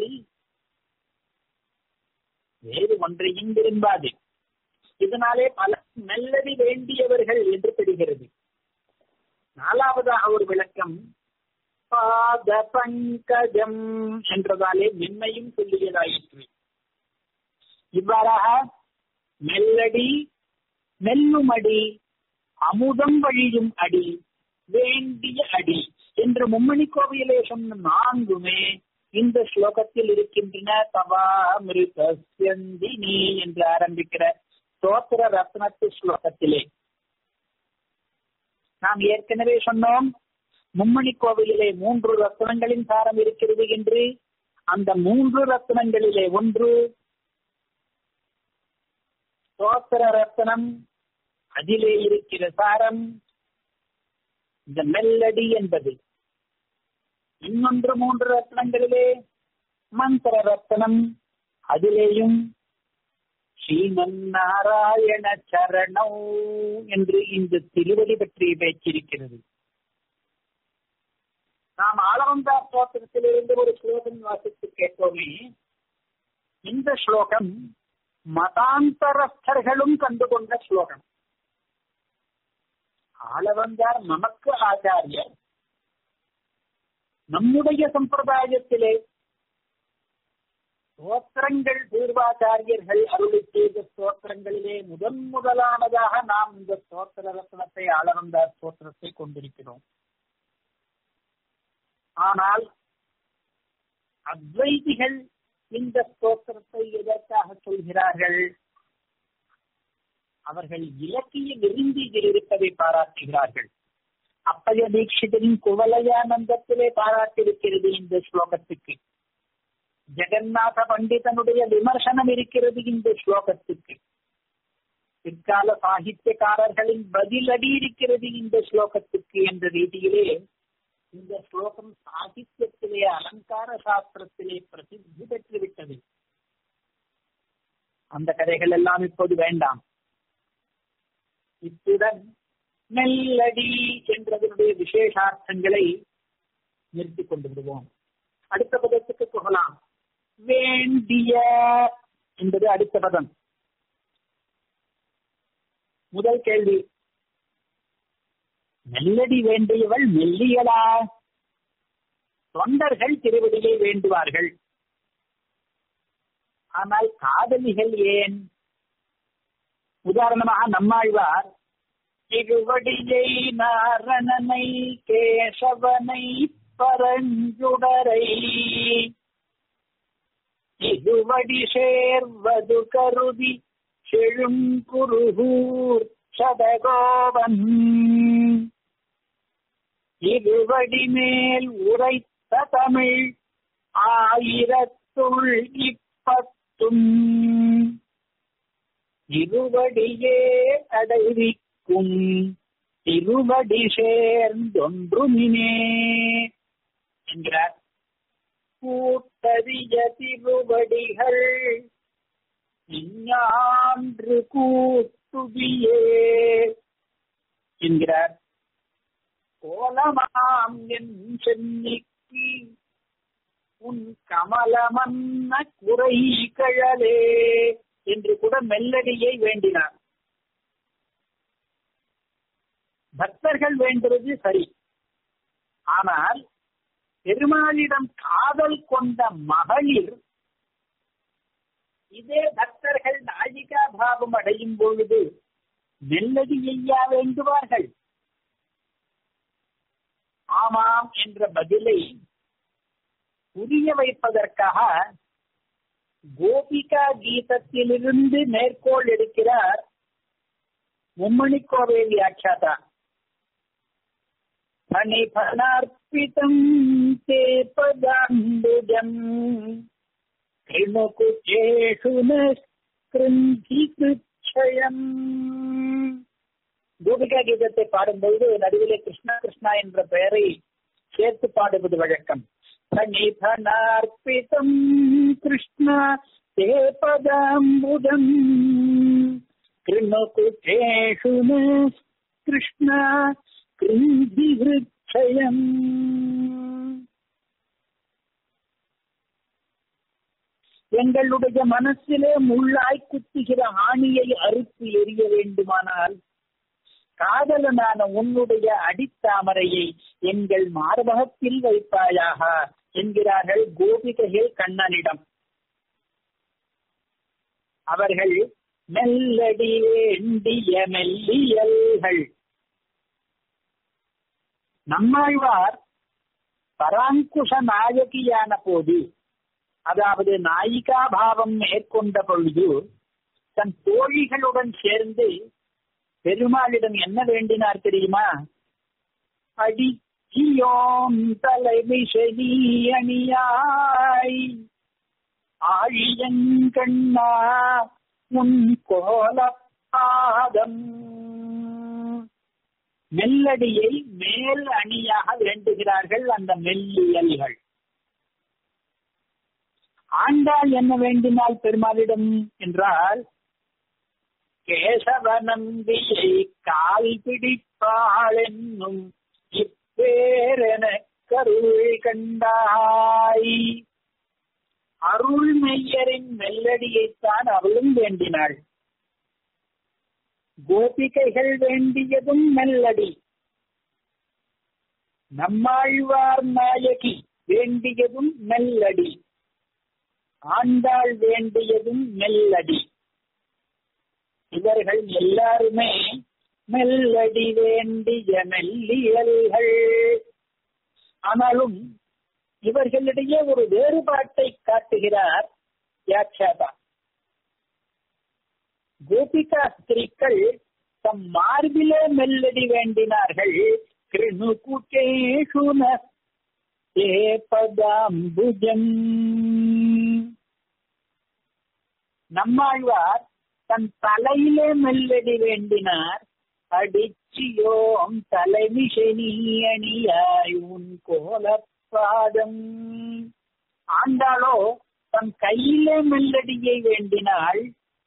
வேறு ஒன்றையும் விரும்பாது இதனாலே பல மெல்லடி வேண்டியவர்கள் என்று தெரிகிறது நாலாவதாக ஒரு விளக்கம் பாத பங்கஜம் என்றதாலே மென்மையும் சொல்லியதாயிற்று இவ்வாறாக மெல்லடி மெல்லுமடி அமுதம் வழியும் அடி வேண்டிய அடி என்று மும்மணி கோவிலே சொன்ன நான்குமே இந்த ஸ்லோகத்தில் இருக்கின்றன தவா மிருகி என்று ஆரம்பிக்கிற ஸ்தோத்திர ரத்னத்து ஸ்லோகத்திலே நாம் ஏற்கனவே சொன்னோம் மும்மணி கோவிலிலே மூன்று ரத்னங்களின் சாரம் இருக்கிறது என்று அந்த மூன்று ரத்னங்களிலே ஒன்று ஸ்தோத்திர ரத்னம் அதிலே இருக்கிற சாரம் இந்த மெல்லடி என்பது இன்னொன்று மூன்று ரத்னங்களிலே மந்திர ரத்னம் அதிலேயும் ஸ்ரீமன் நாராயண சரணம் என்று இந்த திருவடி பற்றிய பேச்சிருக்கிறது நாம் ஆளவந்தா ஸ்லோகத்திலிருந்து ஒரு ஸ்லோகம் வாசித்து கேட்டோமே இந்த ஸ்லோகம் மதாந்தரஸ்தர்களும் கண்டுகொண்ட ஸ்லோகம் ஆளவந்தார் நமக்கு ஆச்சாரியர் நம்முடைய சம்பிரதாயத்திலே ஸ்தோத்திரங்கள் பூர்வாச்சாரியர்கள் அருளி செய்த ஸ்தோத்திரங்களிலே முதன் முதலானதாக நாம் இந்த ஸ்தோத்திர ரத்னத்தை ஆளவந்தார் ஸ்தோத்திரத்தை கொண்டிருக்கிறோம் ஆனால் அத்வைதிகள் இந்த ஸ்தோத்திரத்தை எதற்காக சொல்கிறார்கள் அவர்கள் இலக்கிய விருந்தியில் இருப்பதை பாராட்டுகிறார்கள் அப்பய தீட்சிதரின் குவலயானந்தத்திலே பாராட்டிருக்கிறது இந்த ஸ்லோகத்துக்கு ஜெகநாத பண்டிதனுடைய விமர்சனம் இருக்கிறது இந்த ஸ்லோகத்துக்கு பிற்கால சாகித்யக்காரர்களின் பதிலடி இருக்கிறது இந்த ஸ்லோகத்துக்கு என்ற ரீதியிலே இந்த ஸ்லோகம் சாகித்யத்திலே அலங்கார சாஸ்திரத்திலே பிரசித்தி பெற்றுவிட்டது அந்த கதைகள் எல்லாம் இப்போது வேண்டாம் இத்துடன் மெல்லடி என்றதனுடைய விசேஷார்த்தங்களை நிறுத்திக் கொண்டு விடுவோம் அடுத்த பதத்துக்கு போகலாம் வேண்டிய என்பது அடுத்த பதம் முதல் கேள்வி மெல்லடி வேண்டியவள் மெல்லியலா தொண்டர்கள் திருவடியை வேண்டுவார்கள் ஆனால் காதலிகள் ஏன் உதாரணமாக நம்மாழ்வார் திருவடியை நாரணனை கேசவனை பரஞ்சுடரை திருவடி சேர்வது கருதி செழும் குருகூர் சதகோபன் இருவடி மேல் உரைத்த தமிழ் ஆயிரத்துள் இப்பத்தும் இருவடியே அடைவிக்கும் திருவடி சேர்ந்தொன்றுமினே என்கிறார் கூட்டறிய திருவடிகள் இஞ்ஞான்று கூட்டுவியே என்கிறார் கோலமாம் என் சென்னிக்கு உன் கமலமன்ன குறை கழலே என்று கூட மெல்லடியை வேண்டினார் பக்தர்கள் வேண்டுவது சரி ஆனால் பெருமாளிடம் காதல் கொண்ட மகளிர் இதே பக்தர்கள் நாயிகா பாவம் அடையும் பொழுது மெல்லடியையா வேண்டுவார்கள் ஆமாம் என்ற பதிலை புரிய வைப்பதற்காக கோபிகா கீதத்திலிருந்து மேற்கோள் எடுக்கிறார் மும்மணி கோவேலி ஆட்சாதா फणिफलार्पितम् ते पदाम्बुजम् कृणुकुचेषु न கிருந்திகிருச்சயம் கோபிகா கீதத்தை பாடும்போது நடுவிலே கிருஷ்ணா கிருஷ்ணா என்ற பெயரை சேர்த்து பாடுவது வழக்கம் சனிதனார்ப்பிதம் கிருஷ்ணா தே பதாம்புதம் கிருணகுச்சேஷு கிருஷ்ணா கிருந்திகிருச்சயம் எங்களுடைய மனசிலே முள்ளாய் குத்துகிற ஆணியை அறுத்து எரிய வேண்டுமானால் காதலனான உன்னுடைய அடித்தாமரையை எங்கள் மார்பகத்தில் வைப்பாயாக என்கிறார்கள் கோபிகைகள் கண்ணனிடம் அவர்கள் மெல்லடி வேண்டிய மெல்லியல்கள் நம்மாழ்வார் பராங்குஷ நாயகியான போது அதாவது நாயிகா பாவம் மேற்கொண்ட பொழுது தன் தோழிகளுடன் சேர்ந்து பெருமாளிடம் என்ன வேண்டினார் தெரியுமா அடிக்கியோம் தலைமிசனி அணியாய் ஆழியங்கண்ணா உன் கோலப்பாதம் மெல்லடியை மேல் அணியாக வேண்டுகிறார்கள் அந்த மெல்லியல்கள் ஆண்டாள் என்ன வேண்டினால் பெருமாளிடம் என்றால் கேசவநம்பியை கால் பிடிப்பாள் என்னும் இப்பேரென கருள் கண்டாய் அருள் மெய்யரின் மெல்லடியைத்தான் அவளும் வேண்டினாள் கோபிகைகள் வேண்டியதும் மெல்லடி நம்மாழ்வார் நாயகி வேண்டியதும் மெல்லடி ஆண்டாள் வேண்டியதும் மெல்லடி இவர்கள் எல்லாருமே மெல்லடி வேண்டிய மெல்லியல்கள் ஆனாலும் இவர்களிடையே ஒரு வேறுபாட்டை காட்டுகிறார் வியாக்கியாதா கோபிகா ஸ்திரீக்கள் தம் மார்பிலே மெல்லடி வேண்டினார்கள் கிருணுகுகேஷுன பதாம்புஜம் நம்மாழ்வார் தன் தலையிலே மெல்லடி வேண்டினார் அடிச்சியோம் தலைமிசனி அணியாய் உன் கோலப்பாதம் ஆண்டாளோ தன் கையிலே மெல்லடியை வேண்டினாள்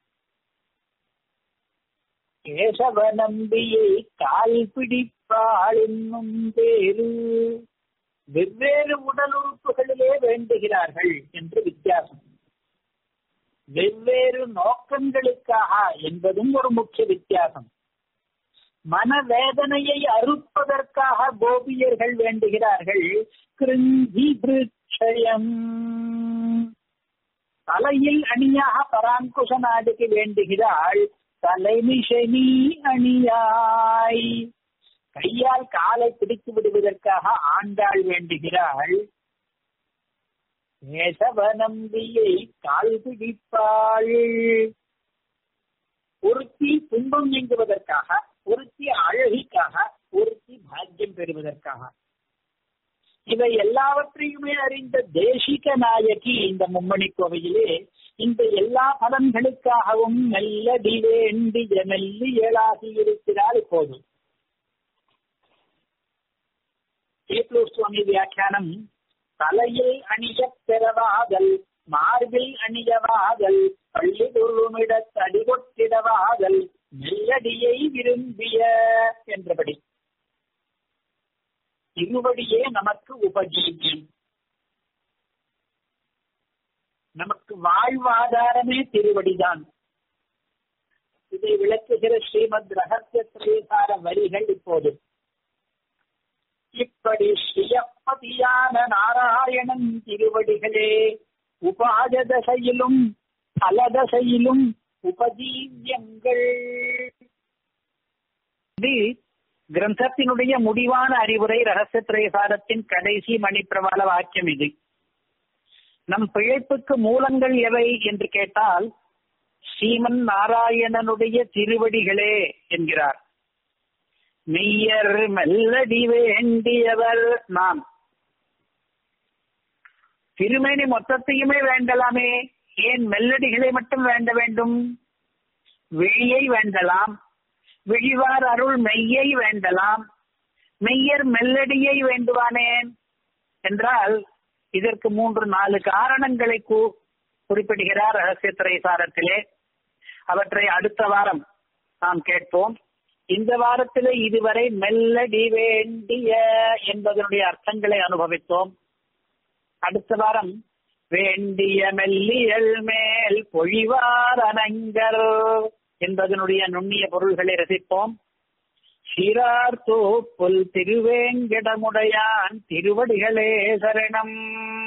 கேசவ நம்பியை கால் பிடிப்பாள் என்னும் பேரு வெவ்வேறு உடல் உறுப்புகளிலே வேண்டுகிறார்கள் என்று வித்தியாசம் வெவ்வேறு நோக்கங்களுக்காக என்பதும் ஒரு முக்கிய வித்தியாசம் மனவேதனையை அறுப்பதற்காக கோபியர்கள் வேண்டுகிறார்கள் கிருந்தி விருட்சயம் தலையில் அணியாக பராங்குஷ நாடுக்கு வேண்டுகிறாள் தலைமிஷனி அணியாய் கையால் காலை பிடித்து விடுவதற்காக ஆண்டாள் வேண்டுகிறாள் கேசவ நம்பியை கால் பிடிப்பாள் ஒருத்தி துன்பம் நீங்குவதற்காக ஒருத்தி அழகிக்காக ஒருத்தி பாக்கியம் பெறுவதற்காக இவை எல்லாவற்றையுமே அறிந்த தேசிக நாயகி இந்த மும்மணி கோவையிலே இந்த எல்லா பலன்களுக்காகவும் மெல்லடி வேண்டிய மெல்லியலாகி இருக்கிறார் இப்போது கேப்லூர் சுவாமி வியாக்கியானம் தலையில் அணிய பெறவாதல் மார்பில் அணியவாதல் பள்ளி துருமிடத் அடிகொட்டிடவாதல் மெல்லடியை விரும்பிய என்றபடி திருவடியே நமக்கு உபஜீவியம் நமக்கு வாழ்வாதாரமே திருவடிதான் இதை விளக்குகிற ஸ்ரீமத் ரகசிய திரேசார வரிகள் இப்போது இப்படி ஸ்ரீயப்பதியான நாராயணன் திருவடிகளே உபாத தசையிலும் பலதசையிலும் உபஜீவியங்கள் இது கிரந்தத்தினுடைய முடிவான அறிவுரை ரகசிய திரேசாரத்தின் கடைசி மணிப்பிரவாள வாக்கியம் இது நம் பிழைப்புக்கு மூலங்கள் எவை என்று கேட்டால் ஸ்ரீமன் நாராயணனுடைய திருவடிகளே என்கிறார் மெய்யர் மெல்லடி வேண்டியவர் நாம் திருமேனி மொத்தத்தையுமே வேண்டலாமே ஏன் மெல்லடிகளை மட்டும் வேண்ட வேண்டும் விழியை வேண்டலாம் விழிவார் அருள் மெய்யை வேண்டலாம் மெய்யர் மெல்லடியை வேண்டுவானேன் என்றால் இதற்கு மூன்று நாலு காரணங்களை குறிப்பிடுகிறார் ரகசியத்துறை சாரத்திலே அவற்றை அடுத்த வாரம் நாம் கேட்போம் இந்த வாரத்திலே இதுவரை மெல்லடி வேண்டிய என்பதனுடைய அர்த்தங்களை அனுபவித்தோம் அடுத்த வாரம் வேண்டிய மெல்லியல் மேல் பொழிவார் அனங்கர் என்பதனுடைய நுண்ணிய பொருள்களை ரசிப்போம் சீரார்த்தோ புல் திருவேங்கடமுடையான் திருவடிகளே சரணம்